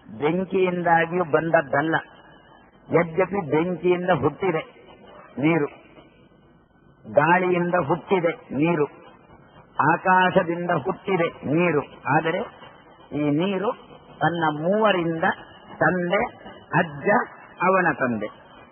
ಬೆಂಕಿಯಿಂದಾಗಿಯೂ ಬಂದದ್ದಲ್ಲ ಯದ್ಯಪಿ ಬೆಂಕಿಯಿಂದ ಹುಟ್ಟಿದೆ ನೀರು ಗಾಳಿಯಿಂದ ಹುಟ್ಟಿದೆ ನೀರು ಆಕಾಶದಿಂದ ಹುಟ್ಟಿದೆ ನೀರು ಆದರೆ ಈ ನೀರು ತನ್ನ ಮೂವರಿಂದ ತಂದೆ ಅಜ್ಜ ಅವನ ತಂದೆ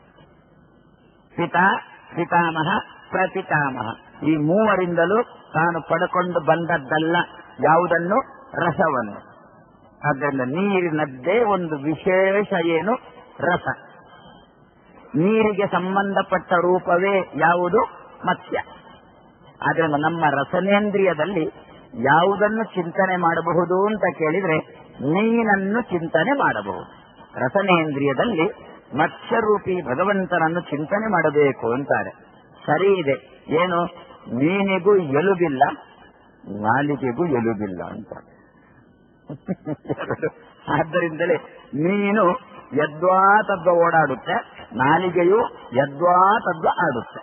ಪಿತಾ ಪಿತಾಮಹ ಪ್ರಪಿತಾಮಹ ಈ ಮೂವರಿಂದಲೂ ತಾನು ಪಡ್ಕೊಂಡು ಬಂದದ್ದಲ್ಲ ಯಾವುದನ್ನು ರಸವನ್ನು ಆದ್ದರಿಂದ ನೀರಿನದ್ದೇ ಒಂದು ವಿಶೇಷ ಏನು ರಸ ನೀರಿಗೆ ಸಂಬಂಧಪಟ್ಟ ರೂಪವೇ ಯಾವುದು ಮತ್ಸ್ಯ ಆದ್ದರಿಂದ ನಮ್ಮ ರಸನೇಂದ್ರಿಯದಲ್ಲಿ ಯಾವುದನ್ನು ಚಿಂತನೆ ಮಾಡಬಹುದು ಅಂತ ಕೇಳಿದ್ರೆ ಮೀನನ್ನು ಚಿಂತನೆ ಮಾಡಬಹುದು ರಸನೇಂದ್ರಿಯದಲ್ಲಿ ಮತ್ಸ್ಯರೂಪಿ ಭಗವಂತನನ್ನು ಚಿಂತನೆ ಮಾಡಬೇಕು ಅಂತಾರೆ ಸರಿ ಇದೆ ಏನು ಮೀನಿಗೂ ಎಲುಬಿಲ್ಲ ನಾಲಿಗೆಗೂ ಎಲುಬಿಲ್ಲ ಅಂತ ಆದ್ದರಿಂದಲೇ ಮೀನು ಯದ್ವಾ ತದ್ವ ಓಡಾಡುತ್ತೆ ನಾಲಿಗೆಯು ಯದ್ವಾ ತದ್ವ ಆಡುತ್ತೆ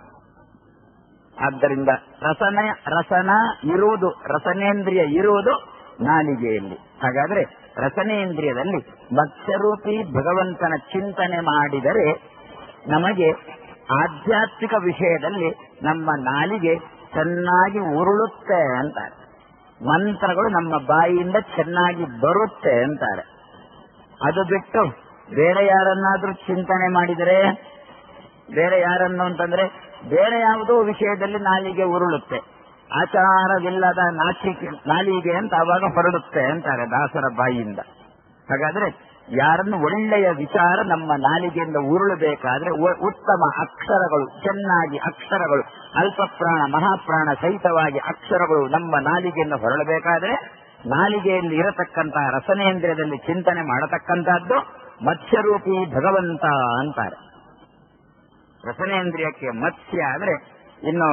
ಆದ್ದರಿಂದ ರಸನ ರಸನ ಇರುವುದು ರಸನೇಂದ್ರಿಯ ಇರುವುದು ನಾಲಿಗೆಯಲ್ಲಿ ಹಾಗಾದ್ರೆ ರಸನೇಂದ್ರಿಯದಲ್ಲಿ ಮತ್ಸ್ಯರೂಪಿ ಭಗವಂತನ ಚಿಂತನೆ ಮಾಡಿದರೆ ನಮಗೆ ಆಧ್ಯಾತ್ಮಿಕ ವಿಷಯದಲ್ಲಿ ನಮ್ಮ ನಾಲಿಗೆ ಚೆನ್ನಾಗಿ ಉರುಳುತ್ತೆ ಅಂತಾರೆ ಮಂತ್ರಗಳು ನಮ್ಮ ಬಾಯಿಯಿಂದ ಚೆನ್ನಾಗಿ ಬರುತ್ತೆ ಅಂತಾರೆ ಅದು ಬಿಟ್ಟು ಬೇರೆ ಯಾರನ್ನಾದ್ರೂ ಚಿಂತನೆ ಮಾಡಿದರೆ ಬೇರೆ ಯಾರನ್ನು ಅಂತಂದ್ರೆ ಬೇರೆ ಯಾವುದೋ ವಿಷಯದಲ್ಲಿ ನಾಲಿಗೆ ಉರುಳುತ್ತೆ ಆಚಾರವಿಲ್ಲದ ನಾಚಿಕೆ ನಾಲಿಗೆ ಅಂತ ಅವಾಗ ಹೊರಡುತ್ತೆ ಅಂತಾರೆ ದಾಸರ ಬಾಯಿಯಿಂದ ಹಾಗಾದ್ರೆ ಯಾರನ್ನು ಒಳ್ಳೆಯ ವಿಚಾರ ನಮ್ಮ ನಾಲಿಗೆಯಿಂದ ಉರುಳಬೇಕಾದ್ರೆ ಉ- ಉತ್ತಮ ಅಕ್ಷರಗಳು ಚೆನ್ನಾಗಿ ಅಕ್ಷರಗಳು ಅಲ್ಪ ಪ್ರಾಣ ಮಹಾಪ್ರಾಣ ಸಹಿತವಾಗಿ ಅಕ್ಷರಗಳು ನಮ್ಮ ನಾಲಿಗೆಯಿಂದ ಹೊರಳಬೇಕಾದ್ರೆ ನಾಲಿಗೆಯಲ್ಲಿ ಇರತಕ್ಕಂತಹ ರಸನೇಂದ್ರಿಯದಲ್ಲಿ ಚಿಂತನೆ ಮಾಡತಕ್ಕಂತಹದ್ದು ಮತ್ಸ್ಯರೂಪಿ ಭಗವಂತ ಅಂತಾರೆ ರಸನೇಂದ್ರಿಯಕ್ಕೆ ಮತ್ಸ್ಯ ಅಂದ್ರೆ ಇನ್ನು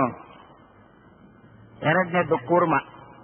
ಎರಡನೇದ್ದು ಕೂರ್ಮ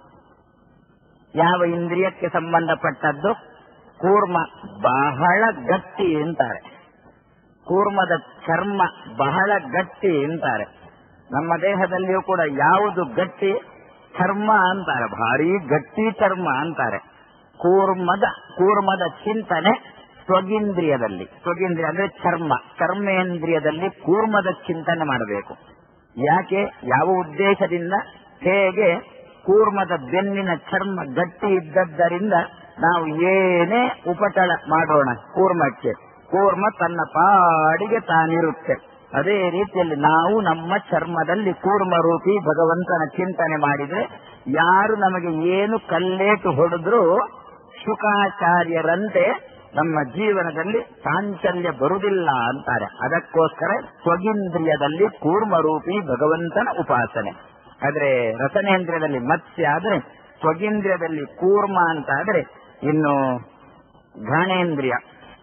ಯಾವ ಇಂದ್ರಿಯಕ್ಕೆ ಸಂಬಂಧಪಟ್ಟದ್ದು ಕೂರ್ಮ ಬಹಳ ಗಟ್ಟಿ ಅಂತಾರೆ ಕೂರ್ಮದ ಚರ್ಮ ಬಹಳ ಗಟ್ಟಿ ಅಂತಾರೆ ನಮ್ಮ ದೇಹದಲ್ಲಿಯೂ ಕೂಡ ಯಾವುದು ಗಟ್ಟಿ ಚರ್ಮ ಅಂತಾರೆ ಭಾರಿ ಗಟ್ಟಿ ಚರ್ಮ ಅಂತಾರೆ ಕೂರ್ಮದ ಕೂರ್ಮದ ಚಿಂತನೆ ಸ್ವಗಿಂದ್ರಿಯದಲ್ಲಿ ಸ್ವಗಿಂದ್ರಿಯ ಅಂದ್ರೆ ಚರ್ಮ ಚರ್ಮೇಂದ್ರಿಯದಲ್ಲಿ ಕೂರ್ಮದ ಚಿಂತನೆ ಮಾಡಬೇಕು ಯಾಕೆ ಯಾವ ಉದ್ದೇಶದಿಂದ ಹೇಗೆ ಕೂರ್ಮದ ಬೆನ್ನಿನ ಚರ್ಮ ಗಟ್ಟಿ ಇದ್ದದ್ದರಿಂದ ನಾವು ಏನೇ ಉಪಟಳ ಮಾಡೋಣ ಕೂರ್ಮಕ್ಕೆ ಕೂರ್ಮ ತನ್ನ ಪಾಡಿಗೆ ತಾನಿರುತ್ತೆ ಅದೇ ರೀತಿಯಲ್ಲಿ ನಾವು ನಮ್ಮ ಚರ್ಮದಲ್ಲಿ ಕೂರ್ಮ ರೂಪಿ ಭಗವಂತನ ಚಿಂತನೆ ಮಾಡಿದ್ರೆ ಯಾರು ನಮಗೆ ಏನು ಕಲ್ಲೇಟು ಹೊಡೆದ್ರೂ ಶುಕಾಚಾರ್ಯರಂತೆ ನಮ್ಮ ಜೀವನದಲ್ಲಿ ಚಾಂಚಲ್ಯ ಬರುವುದಿಲ್ಲ ಅಂತಾರೆ ಅದಕ್ಕೋಸ್ಕರ ಸ್ವಗಿಂದ್ರಿಯದಲ್ಲಿ ಕೂರ್ಮರೂಪಿ ಭಗವಂತನ ಉಪಾಸನೆ ಆದ್ರೆ ರಸನೇಂದ್ರಿಯದಲ್ಲಿ ಮತ್ಸ್ಯ ಆದ್ರೆ ಸ್ವಗಿಂದ್ರಿಯದಲ್ಲಿ ಕೂರ್ಮ ಅಂತ ಆದ್ರೆ ಇನ್ನು ಘಾಣೇಂದ್ರಿಯ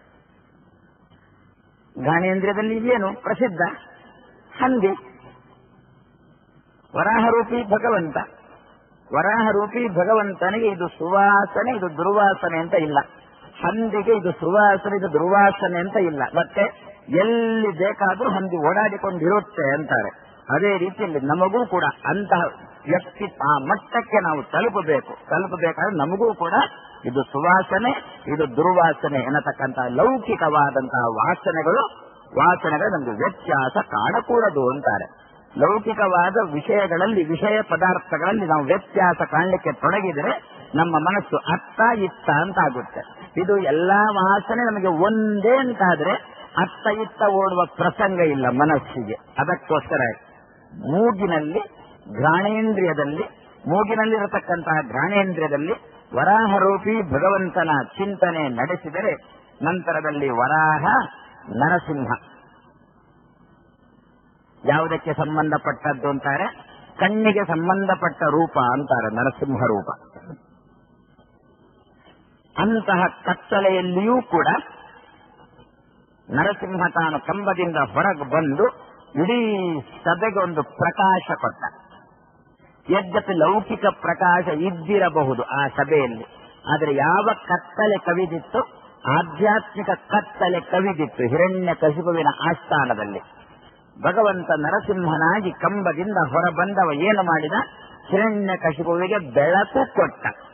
ಘಾಣೇಂದ್ರಿಯದಲ್ಲಿ ಏನು ಪ್ರಸಿದ್ಧ ಹಂದಿ ವರಾಹರೂಪಿ ಭಗವಂತ ವರಾಹರೂಪಿ ಭಗವಂತನಿಗೆ ಇದು ಸುವಾಸನೆ ಇದು ದುರ್ವಾಸನೆ ಅಂತ ಇಲ್ಲ ಹಂದಿಗೆ ಇದು ಸುವಾಸನೆ ಇದು ದುರ್ವಾಸನೆ ಅಂತ ಇಲ್ಲ ಮತ್ತೆ ಎಲ್ಲಿ ಬೇಕಾದ್ರೂ ಹಂದಿ ಓಡಾಡಿಕೊಂಡಿರುತ್ತೆ ಅಂತಾರೆ ಅದೇ ರೀತಿಯಲ್ಲಿ ನಮಗೂ ಕೂಡ ಅಂತಹ ವ್ಯಕ್ತಿ ಆ ಮಟ್ಟಕ್ಕೆ ನಾವು ತಲುಪಬೇಕು ತಲುಪಬೇಕಾದ್ರೆ ನಮಗೂ ಕೂಡ ಇದು ಸುವಾಸನೆ ಇದು ದುರ್ವಾಸನೆ ಎನ್ನತಕ್ಕಂತಹ ಲೌಕಿಕವಾದಂತಹ ವಾಸನೆಗಳು ವಾಸನೆಗಳು ನಮಗೆ ವ್ಯತ್ಯಾಸ ಕಾಣಕೂಡದು ಅಂತಾರೆ ಲೌಕಿಕವಾದ ವಿಷಯಗಳಲ್ಲಿ ವಿಷಯ ಪದಾರ್ಥಗಳಲ್ಲಿ ನಾವು ವ್ಯತ್ಯಾಸ ಕಾಣಲಿಕ್ಕೆ ತೊಡಗಿದರೆ ನಮ್ಮ ಮನಸ್ಸು ಅತ್ತ ಇತ್ತ ಅಂತ ಆಗುತ್ತೆ ಇದು ಎಲ್ಲಾ ವಾಸನೆ ನಮಗೆ ಒಂದೇ ಅಂತಾದ್ರೆ ಅತ್ತ ಇತ್ತ ಓಡುವ ಪ್ರಸಂಗ ಇಲ್ಲ ಮನಸ್ಸಿಗೆ ಅದಕ್ಕೋಸ್ಕರ ಮೂಗಿನಲ್ಲಿ ಘ್ರಾಣೇಂದ್ರಿಯದಲ್ಲಿ ಮೂಗಿನಲ್ಲಿರತಕ್ಕಂತಹ ಘ್ರಾಣೇಂದ್ರಿಯದಲ್ಲಿ ವರಾಹರೂಪಿ ಭಗವಂತನ ಚಿಂತನೆ ನಡೆಸಿದರೆ ನಂತರದಲ್ಲಿ ವರಾಹ ನರಸಿಂಹ ಯಾವುದಕ್ಕೆ ಸಂಬಂಧಪಟ್ಟದ್ದು ಅಂತಾರೆ ಕಣ್ಣಿಗೆ ಸಂಬಂಧಪಟ್ಟ ರೂಪ ಅಂತಾರೆ ನರಸಿಂಹ ರೂಪ ಅಂತಹ ಕತ್ತಲೆಯಲ್ಲಿಯೂ ಕೂಡ ನರಸಿಂಹ ತಾನು ಕಂಬದಿಂದ ಹೊರಗೆ ಬಂದು ಇಡೀ ಸಭೆಗೆ ಒಂದು ಪ್ರಕಾಶ ಕೊಟ್ಟ ಯದ್ಯಪಿ ಲೌಕಿಕ ಪ್ರಕಾಶ ಇದ್ದಿರಬಹುದು ಆ ಸಭೆಯಲ್ಲಿ ಆದರೆ ಯಾವ ಕತ್ತಲೆ ಕವಿದಿತ್ತು ಆಧ್ಯಾತ್ಮಿಕ ಕತ್ತಲೆ ಕವಿದಿತ್ತು ಹಿರಣ್ಯ ಕಸಿಪುವಿನ ಆಸ್ಥಾನದಲ್ಲಿ ಭಗವಂತ ನರಸಿಂಹನಾಗಿ ಕಂಬದಿಂದ ಹೊರಬಂದವ ಏನು ಮಾಡಿದ ಹಿರಣ್ಯ ಕಶಿಪುವಿಗೆ ಬೆಳಕು ಕೊಟ್ಟ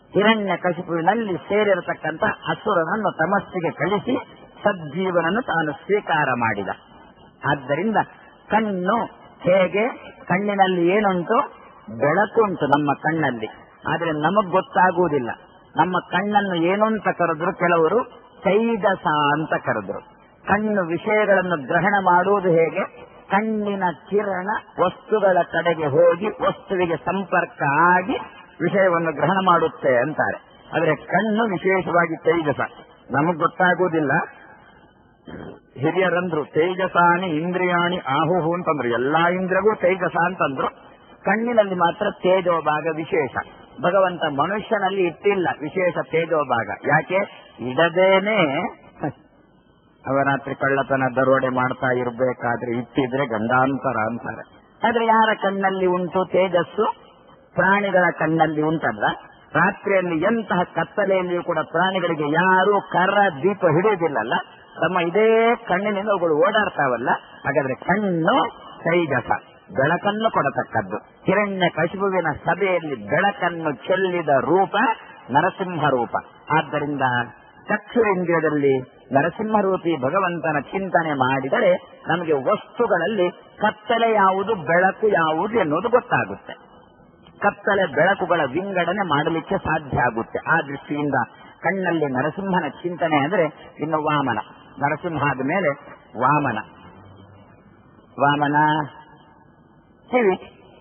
ಹಿರಣ್ಯ ಕಶಿಪುವಿನಲ್ಲಿ ಸೇರಿರತಕ್ಕಂಥ ಅಸುರನನ್ನು ತಮಸ್ಸಿಗೆ ಕಳಿಸಿ ಸಜ್ಜೀವನನ್ನು ತಾನು ಸ್ವೀಕಾರ ಮಾಡಿದ ಆದ್ದರಿಂದ ಕಣ್ಣು ಹೇಗೆ ಕಣ್ಣಿನಲ್ಲಿ ಏನುಂಟು ಬೆಳಕುಂಟು ನಮ್ಮ ಕಣ್ಣಲ್ಲಿ ಆದ್ರೆ ನಮಗ್ ಗೊತ್ತಾಗುವುದಿಲ್ಲ ನಮ್ಮ ಕಣ್ಣನ್ನು ಏನು ಅಂತ ಕರೆದ್ರು ಕೆಲವರು ತೈಜಸ ಅಂತ ಕರೆದ್ರು ಕಣ್ಣು ವಿಷಯಗಳನ್ನು ಗ್ರಹಣ ಮಾಡುವುದು ಹೇಗೆ ಕಣ್ಣಿನ ಕಿರಣ ವಸ್ತುಗಳ ಕಡೆಗೆ ಹೋಗಿ ವಸ್ತುವಿಗೆ ಸಂಪರ್ಕ ಆಗಿ ವಿಷಯವನ್ನು ಗ್ರಹಣ ಮಾಡುತ್ತೆ ಅಂತಾರೆ ಆದ್ರೆ ಕಣ್ಣು ವಿಶೇಷವಾಗಿ ತೇಜಸ ನಮಗ್ ಗೊತ್ತಾಗುವುದಿಲ್ಲ ಹಿರಿಯರಂದ್ರು ತೇಜಸಾನಿ ಇಂದ್ರಿಯಾಣಿ ಆಹುಹು ಅಂತಂದ್ರು ಎಲ್ಲಾ ಇಂದ್ರಿಯಗೂ ತೇಜಸ ಅಂತಂದ್ರು ಕಣ್ಣಿನಲ್ಲಿ ಮಾತ್ರ ತೇಜೋಭಾಗ ವಿಶೇಷ ಭಗವಂತ ಮನುಷ್ಯನಲ್ಲಿ ಇಟ್ಟಿಲ್ಲ ವಿಶೇಷ ತೇಜೋಭಾಗ ಯಾಕೆ ಇಡದೇನೆ ಅವರಾತ್ರಿ ಕಳ್ಳತನ ದರೋಡೆ ಮಾಡ್ತಾ ಇರಬೇಕಾದ್ರೆ ಇಟ್ಟಿದ್ರೆ ಗಂಡಾಂತರ ಅಂತಾರೆ ಆದ್ರೆ ಯಾರ ಕಣ್ಣಲ್ಲಿ ಉಂಟು ತೇಜಸ್ಸು ಪ್ರಾಣಿಗಳ ಕಣ್ಣಲ್ಲಿ ಉಂಟಲ್ಲ ರಾತ್ರಿಯಲ್ಲಿ ಎಂತಹ ಕತ್ತಲೆಯಲ್ಲಿಯೂ ಕೂಡ ಪ್ರಾಣಿಗಳಿಗೆ ಯಾರು ಕರ್ರ ದೀಪ ಹಿಡಿಯುವುದಿಲ್ಲಲ್ಲ ತಮ್ಮ ಇದೇ ಕಣ್ಣಿನಿಂದ ಅವುಗಳು ಓಡಾಡ್ತಾವಲ್ಲ ಹಾಗಾದ್ರೆ ಕಣ್ಣು ತೈಜಸ ಬೆಳಕನ್ನು ಕೊಡತಕ್ಕದ್ದು ಹಿರಣ್ಯ ಕಶುಬುವಿನ ಸಭೆಯಲ್ಲಿ ಬೆಳಕನ್ನು ಚೆಲ್ಲಿದ ರೂಪ ನರಸಿಂಹ ರೂಪ ಆದ್ದರಿಂದ ಚಕ್ಷುರೇಂದ್ರಿಯದಲ್ಲಿ ನರಸಿಂಹರೂಪಿ ಭಗವಂತನ ಚಿಂತನೆ ಮಾಡಿದರೆ ನಮಗೆ ವಸ್ತುಗಳಲ್ಲಿ ಕತ್ತಲೆ ಯಾವುದು ಬೆಳಕು ಯಾವುದು ಎನ್ನುವುದು ಗೊತ್ತಾಗುತ್ತೆ ಕತ್ತಲೆ ಬೆಳಕುಗಳ ವಿಂಗಡಣೆ ಮಾಡಲಿಕ್ಕೆ ಸಾಧ್ಯ ಆಗುತ್ತೆ ಆ ದೃಷ್ಟಿಯಿಂದ ಕಣ್ಣಲ್ಲಿ ನರಸಿಂಹನ ಚಿಂತನೆ ಅಂದ್ರೆ ಇನ್ನು ವಾಮನ ನರಸಿಂಹ ಆದ ಮೇಲೆ ವಾಮನ ವಾಮನ ಕಿವಿ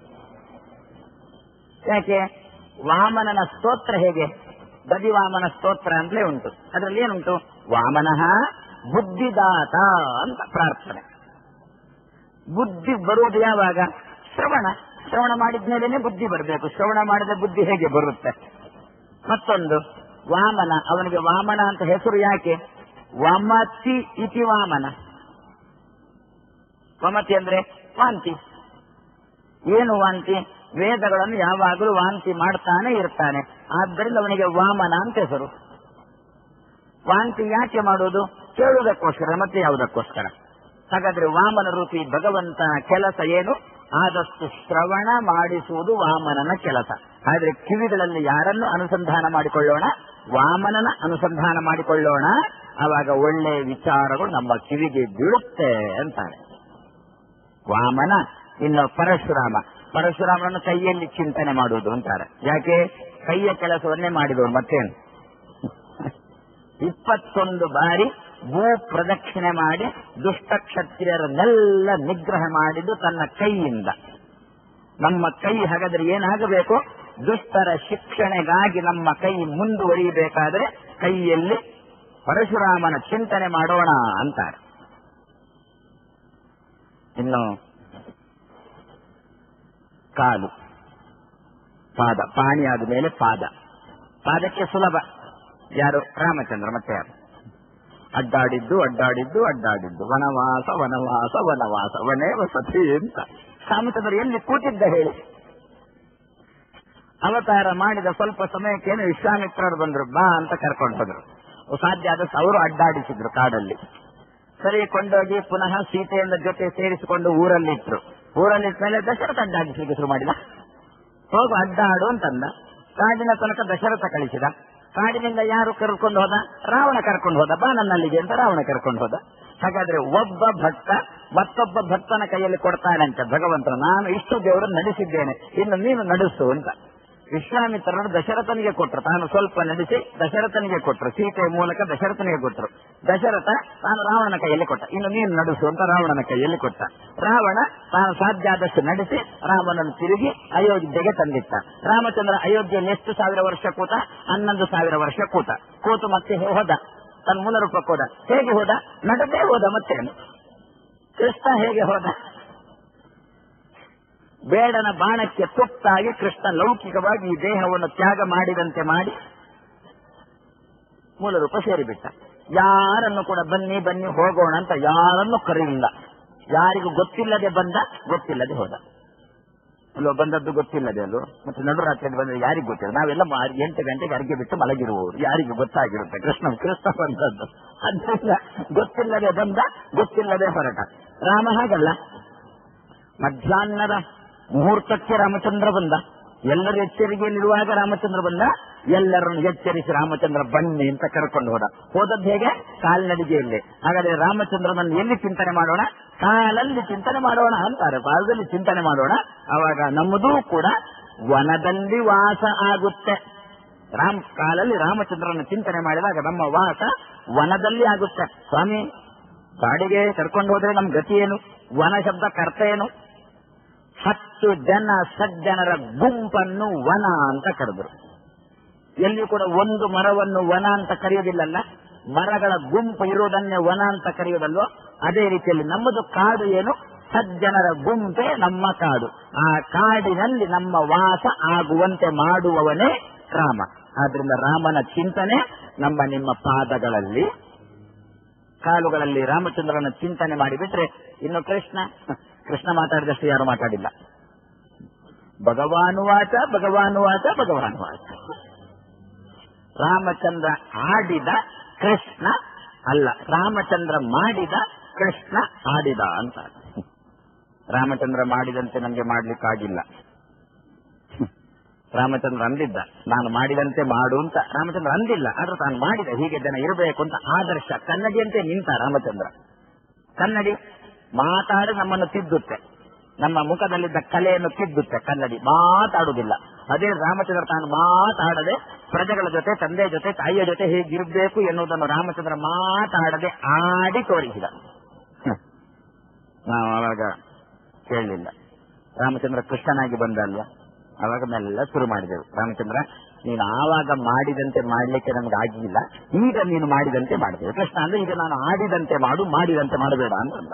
ಯಾಕೆ ವಾಮನನ ಸ್ತೋತ್ರ ಹೇಗೆ ಬದಿವಾಮನ ಸ್ತೋತ್ರ ಅಂತಲೇ ಉಂಟು ಅದರಲ್ಲಿ ಏನುಂಟು ವಾಮನಃ ಬುದ್ಧಿದಾತ ಅಂತ ಪ್ರಾರ್ಥನೆ ಬುದ್ಧಿ ಬರುವುದು ಯಾವಾಗ ಶ್ರವಣ ಶ್ರವಣ ಮಾಡಿದ್ಮೇಲೆ ಬುದ್ಧಿ ಬರಬೇಕು ಶ್ರವಣ ಮಾಡಿದ ಬುದ್ಧಿ ಹೇಗೆ ಬರುತ್ತೆ ಮತ್ತೊಂದು ವಾಮನ ಅವನಿಗೆ ವಾಮನ ಅಂತ ಹೆಸರು ಯಾಕೆ ವಮತಿ ಇತಿ ವಾಮನ ವಮತಿ ಅಂದ್ರೆ ವಾಂತಿ ಏನು ವಾಂತಿ ವೇದಗಳನ್ನು ಯಾವಾಗಲೂ ವಾಂತಿ ಮಾಡ್ತಾನೆ ಇರ್ತಾನೆ ಆದ್ದರಿಂದ ಅವನಿಗೆ ವಾಮನ ಅಂತ ಹೆಸರು ವಾಂತಿ ಯಾಕೆ ಮಾಡುವುದು ಕೇಳುವುದಕ್ಕೋಸ್ಕರ ಮತ್ತೆ ಯಾವುದಕ್ಕೋಸ್ಕರ ಹಾಗಾದ್ರೆ ವಾಮನ ರೂಪಿ ಭಗವಂತನ ಕೆಲಸ ಏನು ಆದಷ್ಟು ಶ್ರವಣ ಮಾಡಿಸುವುದು ವಾಮನನ ಕೆಲಸ ಆದ್ರೆ ಕಿವಿಗಳಲ್ಲಿ ಯಾರನ್ನು ಅನುಸಂಧಾನ ಮಾಡಿಕೊಳ್ಳೋಣ ವಾಮನನ ಅನುಸಂಧಾನ ಮಾಡಿಕೊಳ್ಳೋಣ ಆವಾಗ ಒಳ್ಳೆ ವಿಚಾರಗಳು ನಮ್ಮ ಕಿವಿಗೆ ಬೀಳುತ್ತೆ ಅಂತಾರೆ ವಾಮನ ಇನ್ನು ಪರಶುರಾಮ ಪರಶುರಾಮನನ್ನು ಕೈಯಲ್ಲಿ ಚಿಂತನೆ ಮಾಡುವುದು ಅಂತಾರೆ ಯಾಕೆ ಕೈಯ ಕೆಲಸವನ್ನೇ ಮಾಡಿದವರು ಮತ್ತೇನು ಇಪ್ಪತ್ತೊಂದು ಬಾರಿ ಭೂ ಪ್ರದಕ್ಷಿಣೆ ಮಾಡಿ ದುಷ್ಟ ಕ್ಷತ್ರಿಯರನ್ನೆಲ್ಲ ನಿಗ್ರಹ ಮಾಡಿದ್ದು ತನ್ನ ಕೈಯಿಂದ ನಮ್ಮ ಕೈ ಹಾಗಾದ್ರೆ ಏನಾಗಬೇಕು ದುಷ್ಟರ ಶಿಕ್ಷಣೆಗಾಗಿ ನಮ್ಮ ಕೈ ಮುಂದುವರಿಯಬೇಕಾದ್ರೆ ಕೈಯಲ್ಲಿ ಪರಶುರಾಮನ ಚಿಂತನೆ ಮಾಡೋಣ ಅಂತಾರೆ ಇನ್ನು ಕಾಲು ಪಾದ ಪಾಣಿ ಆದ ಮೇಲೆ ಪಾದ ಪಾದಕ್ಕೆ ಸುಲಭ ಯಾರು ರಾಮಚಂದ್ರ ಮತ್ತೆ ಯಾರು ಅಡ್ಡಾಡಿದ್ದು ಅಡ್ಡಾಡಿದ್ದು ಅಡ್ಡಾಡಿದ್ದು ವನವಾಸ ವನವಾಸ ವನವಾಸ ವನೇ ವಸತಿ ಅಂತ ರಾಮಚಂದ್ರ ಎಲ್ಲಿ ಕೂತಿದ್ದ ಹೇಳಿ ಅವತಾರ ಮಾಡಿದ ಸ್ವಲ್ಪ ಸಮಯಕ್ಕೇನು ವಿಶ್ವಾಮಿತ್ರರು ಬಂದ್ರು ಬಾ ಅಂತ ಕರ್ಕೊಂಡು ಹೋದ್ರು ಸಾಧ್ಯ ಆದಷ್ಟು ಅವರು ಅಡ್ಡಾಡಿಸಿದ್ರು ಕಾಡಲ್ಲಿ ಸರಿ ಕೊಂಡೋಗಿ ಪುನಃ ಸೀತೆಯಿಂದ ಜೊತೆ ಸೇರಿಸಿಕೊಂಡು ಊರಲ್ಲಿಟ್ರು ಊರಲ್ಲಿಟ್ಟ ಮೇಲೆ ದಶರಥ ಅಡ್ಡಾಡಿಸ್ಲಿಕ್ಕೆ ಶುರು ಮಾಡಿದ ಹೋಗು ಅಡ್ಡಾಡು ಅಂತಂದ ಕಾಡಿನ ತನಕ ದಶರಥ ಕಳಿಸಿದ ಕಾಡಿನಿಂದ ಯಾರು ಕರ್ಕೊಂಡು ಹೋದ ರಾವಣ ಕರ್ಕೊಂಡು ಹೋದ ಬಾ ನನ್ನಲ್ಲಿಗೆ ಅಂತ ರಾವಣ ಕರ್ಕೊಂಡು ಹೋದ ಹಾಗಾದ್ರೆ ಒಬ್ಬ ಭಕ್ತ ಮತ್ತೊಬ್ಬ ಭಕ್ತನ ಕೈಯಲ್ಲಿ ಕೊಡ್ತಾನಂತೆ ಭಗವಂತನ ನಾನು ಇಷ್ಟು ದೇವರನ್ನು ನಡೆಸಿದ್ದೇನೆ ಇನ್ನು ನೀನು ನಡೆಸು ಅಂತ ವಿಶ್ವಾಮಿತ್ರರು ದಶರಥನಿಗೆ ಕೊಟ್ಟರು ತಾನು ಸ್ವಲ್ಪ ನಡೆಸಿ ದಶರಥನಿಗೆ ಕೊಟ್ಟರು ಸೀತೆಯ ಮೂಲಕ ದಶರಥನಿಗೆ ಕೊಟ್ಟರು ದಶರಥ ತಾನು ರಾವಣನ ಕೈಯಲ್ಲಿ ಕೊಟ್ಟ ಇನ್ನು ನೀನು ನಡೆಸು ಅಂತ ರಾವಣನ ಕೈಯಲ್ಲಿ ಕೊಟ್ಟ ರಾವಣ ತಾನು ಸಾಧ್ಯ ಆದಷ್ಟು ನಡೆಸಿ ರಾಮನನ್ನು ತಿರುಗಿ ಅಯೋಧ್ಯೆಗೆ ತಂದಿತ್ತ ರಾಮಚಂದ್ರ ಅಯೋಧ್ಯೆಯಲ್ಲಿ ಎಷ್ಟು ಸಾವಿರ ವರ್ಷ ಕೂತ ಹನ್ನೊಂದು ಸಾವಿರ ವರ್ಷ ಕೂತ ಕೂತು ಮತ್ತೆ ಹೋದ ತನ್ನ ಮೂಲ ರೂಪಕ್ಕೆ ಹೋದ ಹೇಗೆ ಹೋದ ನಡೆದೇ ಹೋದ ಮತ್ತೇನು ಕೃಷ್ಣ ಹೇಗೆ ಹೋದ ಬೇಡನ ಬಾಣಕ್ಕೆ ತುತ್ತಾಗಿ ಕೃಷ್ಣ ಲೌಕಿಕವಾಗಿ ಈ ದೇಹವನ್ನು ತ್ಯಾಗ ಮಾಡಿದಂತೆ ಮಾಡಿ ಮೂಲ ರೂಪ ಸೇರಿಬಿಟ್ಟ ಯಾರನ್ನು ಕೂಡ ಬನ್ನಿ ಬನ್ನಿ ಹೋಗೋಣ ಅಂತ ಯಾರನ್ನು ಕರೆಯಿಲ್ಲ ಯಾರಿಗೂ ಗೊತ್ತಿಲ್ಲದೆ ಬಂದ ಗೊತ್ತಿಲ್ಲದೆ ಹೋದ ಅಲ್ಲೋ ಬಂದದ್ದು ಗೊತ್ತಿಲ್ಲದೆ ಅಲ್ಲೋ ಮತ್ತೆ ನಡುರಾತ್ರಿಯಲ್ಲಿ ಬಂದ್ರೆ ಯಾರಿಗೂ ಗೊತ್ತಿಲ್ಲ ನಾವೆಲ್ಲ ಮಾ- ಎಂಟು ಗಂಟೆಗೆ ಅರ್ಗೆ ಬಿಟ್ಟು ಮಲಗಿರುವವರು ಯಾರಿಗೂ ಗೊತ್ತಾಗಿರುತ್ತೆ ಕೃಷ್ಣ ಕೃಷ್ಣ ಬಂದದ್ದು ಅದರಿಂದ ಗೊತ್ತಿಲ್ಲದೆ ಬಂದ ಗೊತ್ತಿಲ್ಲದೆ ಹೊರಟ ರಾಮ ಹಾಗಲ್ಲ ಮಧ್ಯಾಹ್ನದ ಮುಹೂರ್ತಕ್ಕೆ ರಾಮಚಂದ್ರ ಬಂದ ಎಲ್ಲರೂ ಎಚ್ಚರಿಕೆಯಲ್ಲಿರುವಾಗ ರಾಮಚಂದ್ರ ಬಂದ ಎಲ್ಲರನ್ನು ಎಚ್ಚರಿಸಿ ರಾಮಚಂದ್ರ ಬನ್ನಿ ಅಂತ ಕರ್ಕೊಂಡು ಹೋದ ಹೋದದ್ದು ಹೇಗೆ ಕಾಲ್ನಡಿಗೆಯಲ್ಲಿ ಹಾಗಾದ್ರೆ ರಾಮಚಂದ್ರನನ್ನು ಎಲ್ಲಿ ಚಿಂತನೆ ಮಾಡೋಣ ಕಾಲಲ್ಲಿ ಚಿಂತನೆ ಮಾಡೋಣ ಅಂತಾರೆ ಕಾಲದಲ್ಲಿ ಚಿಂತನೆ ಮಾಡೋಣ ಅವಾಗ ನಮ್ಮದೂ ಕೂಡ ವನದಲ್ಲಿ ವಾಸ ಆಗುತ್ತೆ ರಾಮ್ ಕಾಲಲ್ಲಿ ರಾಮಚಂದ್ರನ ಚಿಂತನೆ ಮಾಡಿದಾಗ ನಮ್ಮ ವಾಸ ವನದಲ್ಲಿ ಆಗುತ್ತೆ ಸ್ವಾಮಿ ಕಾಡಿಗೆ ಕರ್ಕೊಂಡು ಹೋದ್ರೆ ನಮ್ ಗತಿ ಏನು ವನ ಶಬ್ದ ಕರ್ತ ಏನು ಹತ್ತು ಜನ ಸಜ್ಜನರ ಗುಂಪನ್ನು ವನ ಅಂತ ಕರೆದ್ರು ಎಲ್ಲಿಯೂ ಕೂಡ ಒಂದು ಮರವನ್ನು ವನ ಅಂತ ಕರೆಯೋದಿಲ್ಲಲ್ಲ ಮರಗಳ ಗುಂಪು ಇರುವುದನ್ನೇ ವನ ಅಂತ ಕರೆಯೋದಲ್ವೋ ಅದೇ ರೀತಿಯಲ್ಲಿ ನಮ್ಮದು ಕಾಡು ಏನು ಸಜ್ಜನರ ಗುಂಪೇ ನಮ್ಮ ಕಾಡು ಆ ಕಾಡಿನಲ್ಲಿ ನಮ್ಮ ವಾಸ ಆಗುವಂತೆ ಮಾಡುವವನೇ ರಾಮ ಆದ್ರಿಂದ ರಾಮನ ಚಿಂತನೆ ನಮ್ಮ ನಿಮ್ಮ ಪಾದಗಳಲ್ಲಿ ಕಾಲುಗಳಲ್ಲಿ ರಾಮಚಂದ್ರನ ಚಿಂತನೆ ಮಾಡಿಬಿಟ್ರೆ ಇನ್ನು ಕೃಷ್ಣ ಕೃಷ್ಣ ಮಾತಾಡಿದಷ್ಟು ಯಾರು ಮಾತಾಡಿಲ್ಲ ಭಗವಾನುವಾಚ ಭಗವಾನುವಾಚ ಭಗವಾನುವಾಚ ರಾಮಚಂದ್ರ ಆಡಿದ ಕೃಷ್ಣ ಅಲ್ಲ ರಾಮಚಂದ್ರ ಮಾಡಿದ ಕೃಷ್ಣ ಆಡಿದ ಅಂತ ರಾಮಚಂದ್ರ ಮಾಡಿದಂತೆ ನಮಗೆ ಮಾಡ್ಲಿಕ್ಕಾಗಿಲ್ಲ ರಾಮಚಂದ್ರ ಅಂದಿದ್ದ ನಾನು ಮಾಡಿದಂತೆ ಮಾಡು ಅಂತ ರಾಮಚಂದ್ರ ಅಂದಿಲ್ಲ ಆದ್ರೆ ತಾನು ಮಾಡಿದ ಹೀಗೆ ಜನ ಇರಬೇಕು ಅಂತ ಆದರ್ಶ ಕನ್ನಡಿಯಂತೆ ನಿಂತ ರಾಮಚಂದ್ರ ಕನ್ನಡಿ ಮಾತಾಡಿ ನಮ್ಮನ್ನು ತಿದ್ದುತ್ತೆ ನಮ್ಮ ಮುಖದಲ್ಲಿದ್ದ ಕಲೆಯನ್ನು ತಿದ್ದುತ್ತೆ ಕನ್ನಡಿ ಮಾತಾಡುವುದಿಲ್ಲ ಅದೇ ರಾಮಚಂದ್ರ ತಾನು ಮಾತಾಡದೆ ಪ್ರಜೆಗಳ ಜೊತೆ ತಂದೆ ಜೊತೆ ತಾಯಿಯ ಜೊತೆ ಹೇಗಿರಬೇಕು ಎನ್ನುವುದನ್ನು ರಾಮಚಂದ್ರ ಮಾತಾಡದೆ ಆಡಿ ತೋರಿಸಿದ ಹ್ಮ್. ನಾವು ಅವಾಗ ಕೇಳಲಿಲ್ಲ ರಾಮಚಂದ್ರ ಕೃಷ್ಣನಾಗಿ ಬಂದ ಅಲ್ವಾ ಅವಾಗ ಮೆಲ್ಲ ಶುರು ಮಾಡಿದೆವು ರಾಮಚಂದ್ರ ನೀನು ಆವಾಗ ಮಾಡಿದಂತೆ ಮಾಡ್ಲಿಕ್ಕೆ ನಮ್ಗೆ ಆಗಿಲ್ಲ ಈಗ ನೀನು ಮಾಡಿದಂತೆ ಮಾಡಿದೆವು ಕೃಷ್ಣ ಅಂದ್ರೆ ಈಗ ನಾನು ಆಡಿದಂತೆ ಮಾಡು ಮಾಡಿದಂತೆ ಮಾಡಬೇಡ ಅಂತ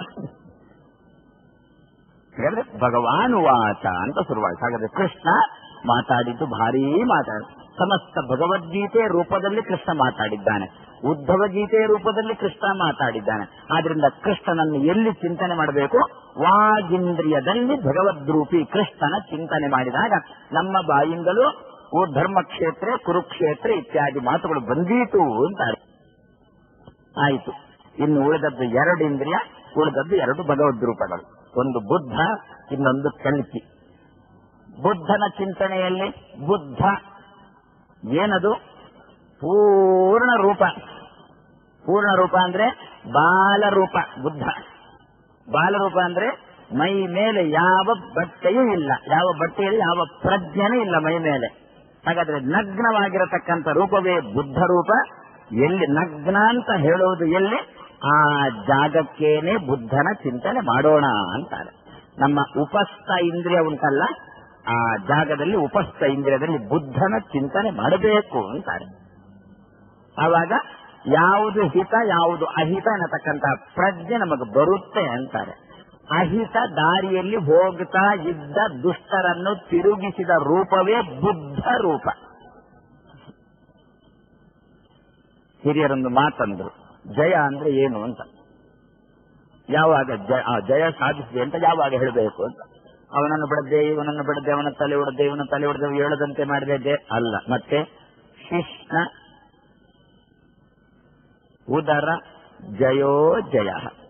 ಹೇಳಿದ್ರೆ ಭಗವಾನ್ ವಾಚ ಅಂತ ಶುರುವಾಯ್ತು ಹಾಗಾದ್ರೆ ಕೃಷ್ಣ ಮಾತಾಡಿದ್ದು ಭಾರೀ ಮಾತಾಡ ಸಮಸ್ತ ಭಗವದ್ಗೀತೆ ರೂಪದಲ್ಲಿ ಕೃಷ್ಣ ಮಾತಾಡಿದ್ದಾನೆ ಉದ್ಧವ ಗೀತೆ ರೂಪದಲ್ಲಿ ಕೃಷ್ಣ ಮಾತಾಡಿದ್ದಾನೆ ಆದ್ರಿಂದ ಕೃಷ್ಣನನ್ನು ಎಲ್ಲಿ ಚಿಂತನೆ ಮಾಡಬೇಕು ವಾಗೀಂದ್ರಿಯದಲ್ಲಿ ಭಗವದ್ರೂಪಿ ಕೃಷ್ಣನ ಚಿಂತನೆ ಮಾಡಿದಾಗ ನಮ್ಮ ಬಾಯಿಂದಲೂ ಓ ಧರ್ಮಕ್ಷೇತ್ರ ಕುರುಕ್ಷೇತ್ರ ಇತ್ಯಾದಿ ಮಾತುಗಳು ಬಂದೀತು ಅಂತಾರೆ ಆಯಿತು ಇನ್ನು ಉಳಿದದ್ದು ಎರಡು ಇಂದ್ರಿಯ ಉಳಿದದ್ದು ಎರಡು ಭಗವದ್ ರೂಪಗಳು ಒಂದು ಬುದ್ಧ ಇನ್ನೊಂದು ಕಲ್ಕಿ ಬುದ್ಧನ ಚಿಂತನೆಯಲ್ಲಿ ಬುದ್ಧ ಏನದು ಪೂರ್ಣ ರೂಪ ಪೂರ್ಣ ರೂಪ ಅಂದ್ರೆ ಬಾಲರೂಪ ಬುದ್ಧ ಬಾಲರೂಪ ಅಂದ್ರೆ ಮೈ ಮೇಲೆ ಯಾವ ಬಟ್ಟೆಯೂ ಇಲ್ಲ ಯಾವ ಬಟ್ಟೆಯಲ್ಲಿ ಯಾವ ಪ್ರಜ್ಞೆನೂ ಇಲ್ಲ ಮೈ ಮೇಲೆ ಹಾಗಾದ್ರೆ ನಗ್ನವಾಗಿರತಕ್ಕಂಥ ರೂಪವೇ ಬುದ್ಧ ರೂಪ ಎಲ್ಲಿ ನಗ್ನ ಅಂತ ಹೇಳುವುದು ಎಲ್ಲಿ ಆ ಜಾಗಕ್ಕೇನೆ ಬುದ್ಧನ ಚಿಂತನೆ ಮಾಡೋಣ ಅಂತಾರೆ ನಮ್ಮ ಉಪಸ್ಥ ಇಂದ್ರಿಯ ಉಂಟಲ್ಲ ಆ ಜಾಗದಲ್ಲಿ ಉಪಸ್ಥ ಇಂದ್ರಿಯದಲ್ಲಿ ಬುದ್ಧನ ಚಿಂತನೆ ಮಾಡಬೇಕು ಅಂತಾರೆ ಆವಾಗ ಯಾವುದು ಹಿತ ಯಾವುದು ಅಹಿತ ಅನ್ನತಕ್ಕಂಥ ಪ್ರಜ್ಞೆ ನಮಗೆ ಬರುತ್ತೆ ಅಂತಾರೆ ಅಹಿತ ದಾರಿಯಲ್ಲಿ ಹೋಗ್ತಾ ಇದ್ದ ದುಷ್ಟರನ್ನು ತಿರುಗಿಸಿದ ರೂಪವೇ ಬುದ್ಧ ರೂಪ ಹಿರಿಯರೊಂದು ಮಾತಂದ್ರು ಜಯ ಅಂದ್ರೆ ಏನು ಅಂತ ಯಾವಾಗ ಜಯ ಆ, ಜಯ ಸಾಧಿಸಿದೆ ಅಂತ ಯಾವಾಗ ಹೇಳಬೇಕು ಅಂತ ಅವನನ್ನು ಬಿಡದೆ ಇವನನ್ನು ಬಿಡದೆ ಅವನ ತಲೆ ಹೊಡೆದೆ ಇವನ ತಲೆ ಹೊಡೆದೆ ಹೇಳದಂತೆ ಮಾಡಿದೆ ಜಯ ಅಲ್ಲ ಮತ್ತೆ ಶಿಷ್ಣ ಉದರ ಜಯೋ ಜಯ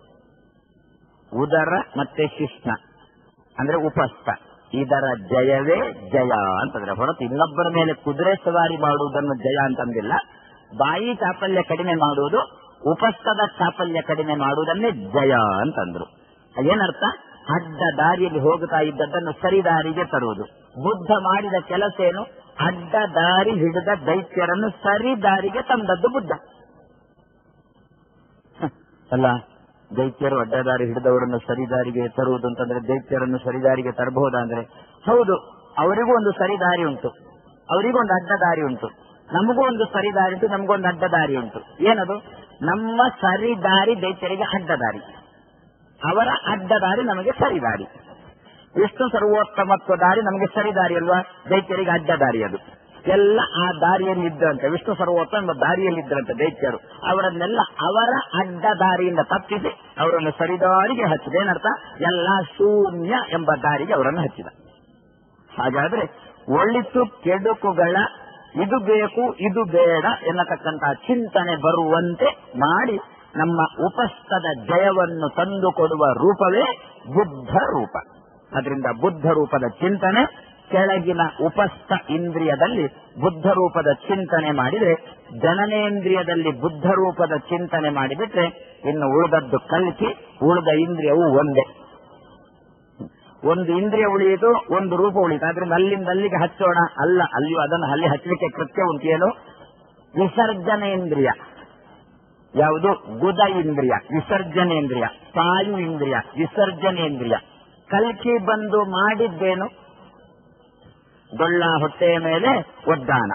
ಉದರ ಮತ್ತೆ ಶಿಷ್ಣ ಅಂದ್ರೆ ಉಪಸ್ಥ ಇದರ ಜಯವೇ ಜಯ ಅಂತಂದ್ರೆ ಹೊರತು ಇನ್ನೊಬ್ಬರ ಮೇಲೆ ಕುದುರೆ ಸವಾರಿ ಮಾಡುವುದನ್ನು ಜಯ ಅಂತಂದಿಲ್ಲ ಬಾಯಿ ಚಾಪಲ್ಯ ಕಡಿಮೆ ಮಾಡುವುದು ಉಪಸ್ಥದ ಚಾಪಲ್ಯ ಕಡಿಮೆ ಮಾಡುವುದನ್ನೇ ಜಯ ಅಂತಂದ್ರು ಏನರ್ಥ ಅಡ್ಡ ದಾರಿಯಲ್ಲಿ ಹೋಗುತ್ತಾ ಇದ್ದದ್ದನ್ನು ಸರಿ ದಾರಿಗೆ ತರುವುದು ಬುದ್ಧ ಮಾಡಿದ ಕೆಲಸ ಏನು ಅಡ್ಡ ದಾರಿ ಹಿಡಿದ ದೈತ್ಯರನ್ನು ಸರಿ ದಾರಿಗೆ ತಂದದ್ದು ಬುದ್ಧ ಹ, ಅಲ್ಲ ದೈತ್ಯರು ಅಡ್ಡದಾರಿ ಹಿಡಿದವರನ್ನು ಸರಿದಾರಿಗೆ ತರುವುದು ಅಂತಂದ್ರೆ ದೈತ್ಯರನ್ನು ಸರಿದಾರಿಗೆ ತರಬಹುದಾ ಅಂದ್ರೆ ಹೌದು ಅವರಿಗೂ ಒಂದು ಸರಿದಾರಿ ಉಂಟು ಅವರಿಗೂ ಒಂದು ಅಡ್ಡ ದಾರಿ ಉಂಟು ನಮಗೂ ಒಂದು ಸರಿ ದಾರಿ ಉಂಟು ನಮಗೊಂದು ಅಡ್ಡ ದಾರಿ ಉಂಟು ಏನದು ನಮ್ಮ ಸರಿ ದಾರಿ ದೈತ್ಯರಿಗೆ ಅಡ್ಡ ದಾರಿ ಅವರ ಅಡ್ಡ ದಾರಿ ನಮಗೆ ಸರಿ ದಾರಿ ವಿಷ್ಣು ಸರ್ವೋತ್ತಮತ್ವ ದಾರಿ ನಮಗೆ ಸರಿ ದಾರಿ ಅಲ್ವಾ ದೈತ್ಯರಿಗೆ ಅಡ್ಡ ದಾರಿ ಅದು ಎಲ್ಲ ಆ ದಾರಿಯಲ್ಲಿ ಇದ್ದಂತೆ ವಿಷ್ಣು ಸರ್ವೋತ್ತಮ ಎಂಬ ದಾರಿಯಲ್ಲಿ ಇದ್ರಂತೆ ದೈತ್ಯರು ಅವರನ್ನೆಲ್ಲ ಅವರ ಅಡ್ಡ ದಾರಿಯಿಂದ ತಪ್ಪಿಸಿ ಅವರನ್ನು ಸರಿದಾರಿಗೆ ಹಚ್ಚಿದ ಏನರ್ಥ ಎಲ್ಲ ಶೂನ್ಯ ಎಂಬ ದಾರಿಗೆ ಅವರನ್ನು ಹಚ್ಚಿದ ಹಾಗಾದ್ರೆ ಒಳಿತು ಕೆಡುಕುಗಳ ಇದು ಬೇಕು ಇದು ಬೇಡ ಎನ್ನತಕ್ಕಂತಹ ಚಿಂತನೆ ಬರುವಂತೆ ಮಾಡಿ ನಮ್ಮ ಉಪಸ್ಥದ ಜಯವನ್ನು ತಂದುಕೊಡುವ ರೂಪವೇ ಬುದ್ಧ ರೂಪ ಅದರಿಂದ ಬುದ್ಧ ರೂಪದ ಚಿಂತನೆ ಕೆಳಗಿನ ಉಪಸ್ಥ ಇಂದ್ರಿಯದಲ್ಲಿ ಬುದ್ಧ ರೂಪದ ಚಿಂತನೆ ಮಾಡಿದ್ರೆ ಜನನೇಂದ್ರಿಯದಲ್ಲಿ ಬುದ್ಧ ರೂಪದ ಚಿಂತನೆ ಮಾಡಿಬಿಟ್ರೆ ಇನ್ನು ಉಳಿದದ್ದು ಕಲ್ಕಿ ಉಳಿದ ಇಂದ್ರಿಯವು ಒಂದೇ ಒಂದು ಇಂದ್ರಿಯ ಉಳಿಯಿತು ಒಂದು ರೂಪ ಉಳಿಯಿತು ಆದ್ರಿಂದ ಅಲ್ಲಿಂದ ಅಲ್ಲಿಗೆ ಹಚ್ಚೋಣ ಅಲ್ಲ ಅಲ್ಲಿಯೂ ಅದನ್ನು ಅಲ್ಲಿ ಹಚ್ಚಲಿಕ್ಕೆ ಕೃತ್ಯ ಉಂಟು ಏನು ವಿಸರ್ಜನೇಂದ್ರಿಯ ಯಾವುದು ಗುದ ಇಂದ್ರಿಯ ವಿಸರ್ಜನೇಂದ್ರಿಯ ಸಾಯು ಇಂದ್ರಿಯ ವಿಸರ್ಜನೇಂದ್ರಿಯ ಕಲ್ಕಿ ಬಂದು ಮಾಡಿದ್ದೇನು ಡೊಳ್ಳ ಹೊಟ್ಟೆಯ ಮೇಲೆ ಒದ್ದಾನ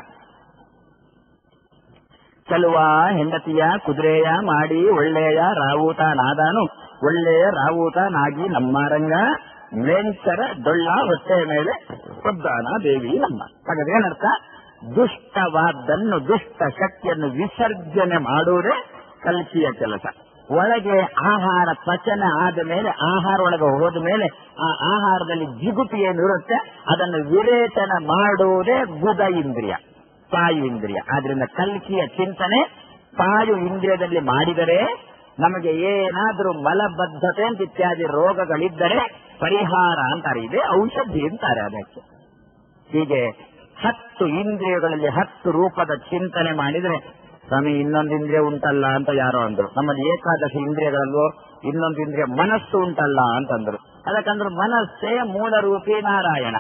ಚಲುವ ಹೆಂಡತಿಯ ಕುದುರೆಯ ಮಾಡಿ ಒಳ್ಳೆಯ ರಾವೂತ ನಾದಾನು ಒಳ್ಳೆಯ ರಾವೂತ ನಾಗಿ ನಮ್ಮರಂಗ ಮೆಂಚರ ಡೊಳ್ಳ ಹೊಟ್ಟೆಯ ಮೇಲೆ ಒದ್ದಾನ ದೇವಿ ನಮ್ಮ ಹಾಗಾದ್ರೆ ಏನರ್ಥ ದುಷ್ಟವಾದ್ದನ್ನು ದುಷ್ಟ ಶಕ್ತಿಯನ್ನು ವಿಸರ್ಜನೆ ಮಾಡುವುದೇ ಕಲ್ಕಿಯ ಕೆಲಸ ಒಳಗೆ ಆಹಾರ ಪಚನ ಆದ ಮೇಲೆ ಆಹಾರ ಒಳಗೆ ಹೋದ ಮೇಲೆ ಆ ಆಹಾರದಲ್ಲಿ ಜಿಗುಟಿ ಏನಿರುತ್ತೆ ಅದನ್ನು ವಿರೇಚನ ಮಾಡುವುದೇ ಗುದ ಇಂದ್ರಿಯ ಪಾಯು ಇಂದ್ರಿಯ ಆದ್ರಿಂದ ಕಲ್ಕಿಯ ಚಿಂತನೆ ಪಾಯು ಇಂದ್ರಿಯದಲ್ಲಿ ಮಾಡಿದರೆ ನಮಗೆ ಏನಾದರೂ ಮಲಬದ್ಧತೆ ಅಂತ ಇತ್ಯಾದಿ ರೋಗಗಳಿದ್ದರೆ ಪರಿಹಾರ ಅಂತಾರೆ ಇದೆ ಔಷಧಿ ಅಂತಾರೆ ಅದಕ್ಕೆ ಹೀಗೆ ಹತ್ತು ಇಂದ್ರಿಯಗಳಲ್ಲಿ ಹತ್ತು ರೂಪದ ಚಿಂತನೆ ಮಾಡಿದ್ರೆ ಸ್ವಾಮಿ ಇನ್ನೊಂದು ಇಂದ್ರಿಯ ಉಂಟಲ್ಲ ಅಂತ ಯಾರೋ ಅಂದ್ರು ನಮ್ಮಲ್ಲಿ ಏಕಾದಶಿ ಇಂದ್ರಿಯಗಳಲ್ಲೂ ಇನ್ನೊಂದು ಇಂದ್ರಿಯ ಮನಸ್ಸು ಉಂಟಲ್ಲ ಅಂತಂದ್ರು ಅದಕ್ಕಂದ್ರೆ ಮನಸ್ಸೇ ಮೂಲ ರೂಪಿ ನಾರಾಯಣ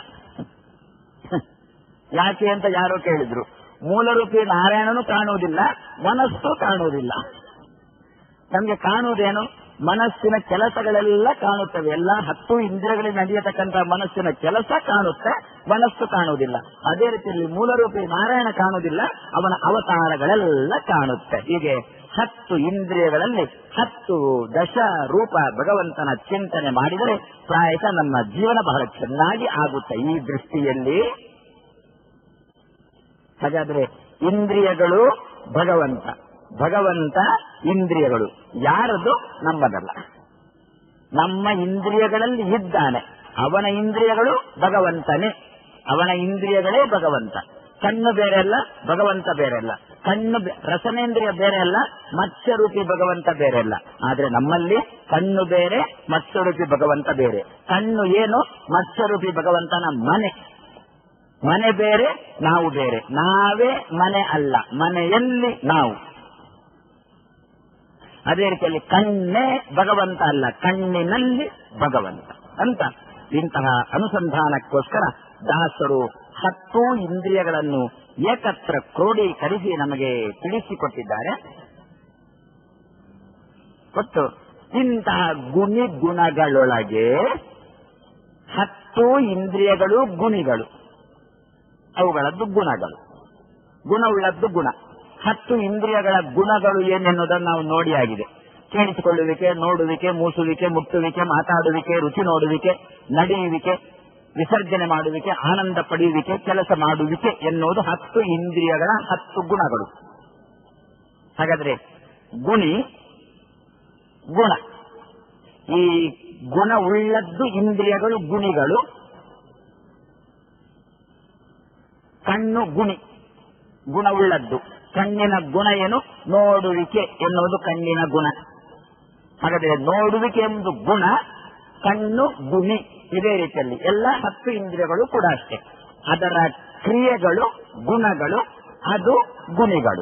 ಯಾಕೆ ಅಂತ ಯಾರೋ ಕೇಳಿದ್ರು ಮೂಲರೂಪಿ ನಾರಾಯಣನು ಕಾಣುವುದಿಲ್ಲ ಮನಸ್ಸು ಕಾಣುವುದಿಲ್ಲ ನಮಗೆ ಕಾಣುವುದೇನು ಮನಸ್ಸಿನ ಕೆಲಸಗಳೆಲ್ಲ ಕಾಣುತ್ತವೆ ಎಲ್ಲ ಹತ್ತು ಇಂದ್ರಿಯಗಳಲ್ಲಿ ನಡೆಯತಕ್ಕಂಥ ಮನಸ್ಸಿನ ಕೆಲಸ ಕಾಣುತ್ತೆ ಮನಸ್ಸು ಕಾಣುವುದಿಲ್ಲ ಅದೇ ರೀತಿಯಲ್ಲಿ ಮೂಲರೂಪಿ ನಾರಾಯಣ ಕಾಣುವುದಿಲ್ಲ ಅವನ ಅವತಾರಗಳೆಲ್ಲ ಕಾಣುತ್ತೆ ಹೀಗೆ ಹತ್ತು ಇಂದ್ರಿಯಗಳಲ್ಲಿ ಹತ್ತು ದಶ ರೂಪ ಭಗವಂತನ ಚಿಂತನೆ ಮಾಡಿದರೆ ಪ್ರಾಯಶಃ ನಮ್ಮ ಜೀವನ ಬಹಳ ಚೆನ್ನಾಗಿ ಆಗುತ್ತೆ ಈ ದೃಷ್ಟಿಯಲ್ಲಿ ಹಾಗಾದ್ರೆ ಇಂದ್ರಿಯಗಳು ಭಗವಂತ ಭಗವಂತ ಇಂದ್ರಿಯಗಳು ಯಾರದು ನಮ್ಮದಲ್ಲ ನಮ್ಮ ಇಂದ್ರಿಯಗಳಲ್ಲಿ ಇದ್ದಾನೆ ಅವನ ಇಂದ್ರಿಯಗಳು ಭಗವಂತನೇ ಅವನ ಇಂದ್ರಿಯಗಳೇ ಭಗವಂತ ಕಣ್ಣು ಬೇರೆ ಅಲ್ಲ ಭಗವಂತ ಬೇರೆ ಅಲ್ಲ ಕಣ್ಣು ಬೆ- ರಸನೇಂದ್ರಿಯ ಬೇರೆ ಅಲ್ಲ ಮತ್ಸ್ಯರೂಪಿ ಭಗವಂತ ಬೇರೆ ಅಲ್ಲ ಆದ್ರೆ ನಮ್ಮಲ್ಲಿ ಕಣ್ಣು ಬೇರೆ ಮತ್ಸ್ಯರೂಪಿ ಭಗವಂತ ಬೇರೆ ಕಣ್ಣು ಏನು ಮತ್ಸ್ಯರೂಪಿ ಭಗವಂತನ ಮನೆ ಮನೆ ಬೇರೆ ನಾವು ಬೇರೆ ನಾವೇ ಮನೆ ಅಲ್ಲ ಮನೆಯಲ್ಲಿ ನಾವು ಅದೇ ರೀತಿಯಲ್ಲಿ ಕಣ್ಣೇ ಭಗವಂತ ಅಲ್ಲ ಕಣ್ಣಿನಲ್ಲಿ ಭಗವಂತ ಅಂತ ಇಂತಹ ಅನುಸಂಧಾನಕ್ಕೋಸ್ಕರ ದಾಸರು ಹತ್ತು ಇಂದ್ರಿಯಗಳನ್ನು ಏಕತ್ರ ಕ್ರೋಢೀಕರಿಸಿ ನಮಗೆ ತಿಳಿಸಿಕೊಟ್ಟಿದ್ದಾರೆ ಮತ್ತು ಇಂತಹ ಗುಣಿ ಗುಣಗಳೊಳಗೆ ಹತ್ತು ಇಂದ್ರಿಯಗಳು ಗುಣಿಗಳು ಅವುಗಳದ್ದು ಗುಣಗಳು ಗುಣವುಳ್ಳದ್ದು ಗುಣ ಹತ್ತು ಇಂದ್ರಿಯಗಳ ಗುಣಗಳು ಏನೆನ್ನುವುದನ್ನು ನಾವು ನೋಡಿ ಆಗಿದೆ ಕೇಳಿಸಿಕೊಳ್ಳುವಿಕೆ ನೋಡುವಿಕೆ ಮೂಸುವಿಕೆ ಮುಟ್ಟುವಿಕೆ ಮಾತಾಡುವಿಕೆ ರುಚಿ ನೋಡುವಿಕೆ ನಡೆಯುವಿಕೆ ವಿಸರ್ಜನೆ ಮಾಡುವಿಕೆ ಆನಂದ ಪಡೆಯುವಿಕೆ ಕೆಲಸ ಮಾಡುವಿಕೆ ಎನ್ನುವುದು ಹತ್ತು ಇಂದ್ರಿಯಗಳ ಹತ್ತು ಗುಣಗಳು ಹಾಗಾದ್ರೆ ಗುಣಿ ಗುಣ ಈ ಗುಣವುಳ್ಳದ್ದು ಇಂದ್ರಿಯಗಳು ಗುಣಿಗಳು ಕಣ್ಣು ಗುಣಿ ಗುಣವುಳ್ಳದ್ದು ಕಣ್ಣಿನ ಗುಣ ಏನು ನೋಡುವಿಕೆ ಎನ್ನುವುದು ಕಣ್ಣಿನ ಗುಣ ಹಾಗಾದ್ರೆ ನೋಡುವಿಕೆ ಎಂಬುದು ಗುಣ ಕಣ್ಣು ಗುಣಿ ಇದೇ ರೀತಿಯಲ್ಲಿ ಎಲ್ಲ ಹತ್ತು ಇಂದ್ರಿಯಗಳು ಕೂಡ ಅಷ್ಟೇ ಅದರ ಕ್ರಿಯೆಗಳು ಗುಣಗಳು ಅದು ಗುಣಿಗಳು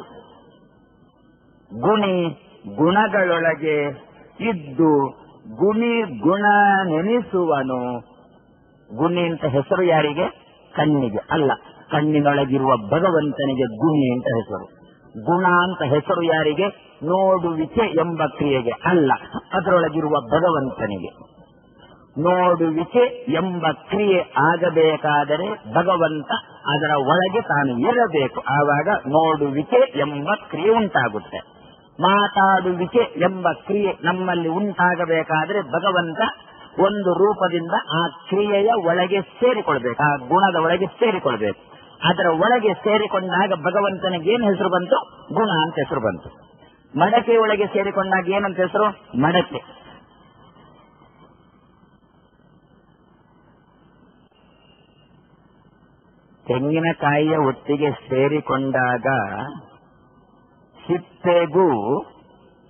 ಗುಣಿ ಗುಣಗಳೊಳಗೆ ಇದ್ದು ಗುಣಿ ಗುಣ ನೆನೆಸುವನು ಗುಣಿ ಅಂತ ಹೆಸರು ಯಾರಿಗೆ ಕಣ್ಣಿಗೆ ಅಲ್ಲ ಕಣ್ಣಿನೊಳಗಿರುವ ಭಗವಂತನಿಗೆ ಗುಣಿ ಅಂತ ಹೆಸರು ಗುಣ ಅಂತ ಹೆಸರು ಯಾರಿಗೆ ನೋಡುವಿಕೆ ಎಂಬ ಕ್ರಿಯೆಗೆ ಅಲ್ಲ ಅದರೊಳಗಿರುವ ಭಗವಂತನಿಗೆ ನೋಡುವಿಕೆ ಎಂಬ ಕ್ರಿಯೆ ಆಗಬೇಕಾದರೆ ಭಗವಂತ ಅದರ ಒಳಗೆ ತಾನು ಇರಬೇಕು ಆವಾಗ ನೋಡುವಿಕೆ ಎಂಬ ಕ್ರಿಯೆ ಉಂಟಾಗುತ್ತೆ ಮಾತಾಡುವಿಕೆ ಎಂಬ ಕ್ರಿಯೆ ನಮ್ಮಲ್ಲಿ ಉಂಟಾಗಬೇಕಾದ್ರೆ ಭಗವಂತ ಒಂದು ರೂಪದಿಂದ ಆ ಕ್ರಿಯೆಯ ಒಳಗೆ ಸೇರಿಕೊಳ್ಬೇಕು ಆ ಗುಣದ ಒಳಗೆ ಸೇರಿಕೊಳ್ಬೇಕು ಅದರ ಒಳಗೆ ಸೇರಿಕೊಂಡಾಗ ಭಗವಂತನಿಗೆ ಏನು ಹೆಸರು ಬಂತು ಗುಣ ಅಂತ ಹೆಸರು ಬಂತು ಮಡಕೆ ಒಳಗೆ ಸೇರಿಕೊಂಡಾಗ ಏನಂತ ಹೆಸರು ಮಡಕೆ ತೆಂಗಿನಕಾಯಿಯ ಒಟ್ಟಿಗೆ ಸೇರಿಕೊಂಡಾಗ ಸಿಪ್ಪೆಗೂ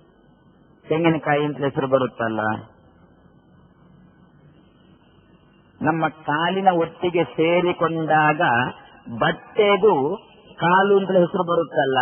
ತೆಂಗಿನಕಾಯಿ ಅಂತ ಹೆಸರು ಬರುತ್ತಲ್ಲ ನಮ್ಮ ಕಾಲಿನ ಒಟ್ಟಿಗೆ ಸೇರಿಕೊಂಡಾಗ ಬಟ್ಟೆಗೂ ಕಾಲು ಅಂತ ಹೆಸರು ಬರುತ್ತಲ್ಲ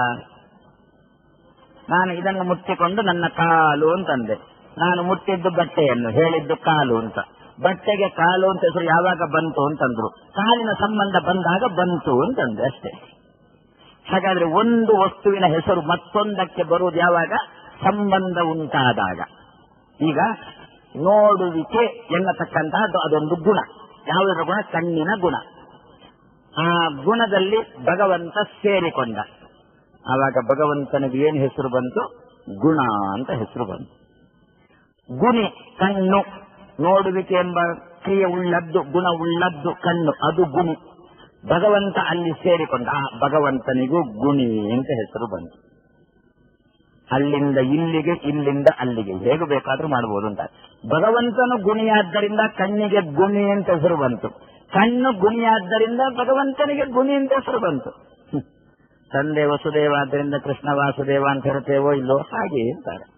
ನಾನು ಇದನ್ನು ಮುಟ್ಟಿಕೊಂಡು ನನ್ನ ಕಾಲು ಅಂತಂದೆ ನಾನು ಮುಟ್ಟಿದ್ದು ಬಟ್ಟೆಯನ್ನು ಹೇಳಿದ್ದು ಕಾಲು ಅಂತ ಬಟ್ಟೆಗೆ ಕಾಲು ಅಂತ ಹೆಸರು ಯಾವಾಗ ಬಂತು ಅಂತಂದ್ರು ಕಾಲಿನ ಸಂಬಂಧ ಬಂದಾಗ ಬಂತು ಅಂತಂದೆ ಅಷ್ಟೇ ಹಾಗಾದ್ರೆ ಒಂದು ವಸ್ತುವಿನ ಹೆಸರು ಮತ್ತೊಂದಕ್ಕೆ ಬರುವುದು ಯಾವಾಗ ಸಂಬಂಧ ಉಂಟಾದಾಗ ಈಗ ನೋಡುವಿಕೆ ಎನ್ನತಕ್ಕಂತಹದ್ದು ಅದೊಂದು ಗುಣ ಯಾವುದರ ಗುಣ ಕಣ್ಣಿನ ಗುಣ ಆ ಗುಣದಲ್ಲಿ ಭಗವಂತ ಸೇರಿಕೊಂಡ ಆವಾಗ ಭಗವಂತನಿಗೆ ಏನು ಹೆಸರು ಬಂತು ಗುಣ ಅಂತ ಹೆಸರು ಬಂತು ಗುಣಿ ಕಣ್ಣು ನೋಡುವಿಕೆ ಎಂಬ ಕ್ರಿಯೆ ಉಳ್ಳದ್ದು ಗುಣ ಉಳ್ಳದ್ದು ಕಣ್ಣು ಅದು ಗುಣಿ ಭಗವಂತ ಅಲ್ಲಿ ಸೇರಿಕೊಂಡ ಆ ಭಗವಂತನಿಗೂ ಗುಣಿ ಅಂತ ಹೆಸರು ಬಂತು ಅಲ್ಲಿಂದ ಇಲ್ಲಿಗೆ ಇಲ್ಲಿಂದ ಅಲ್ಲಿಗೆ ಹೇಗೆ ಬೇಕಾದ್ರೂ ಮಾಡಬಹುದು ಅಂತ ಭಗವಂತನು ಗುಣಿಯಾದ್ದರಿಂದ ಕಣ್ಣಿಗೆ ಗುಣಿ ಅಂತ ಹೆಸರು ಬಂತು ಕಣ್ಣು ಗುಣಿಯಾದ್ದರಿಂದ ಭಗವಂತನಿಗೆ ಗುಣಿ ಅಂತ ಹೆಸರು ಬಂತು ಹ್ಮ್. ತಂದೆ ವಸುದೇವ ಆದ್ದರಿಂದ ಕೃಷ್ಣ ವಾಸುದೇವ ಅಂತ ಹೇಳ್ತೇವೋ ಇಲ್ಲೋ ಹಾಗೆ ಅಂತಾರೆ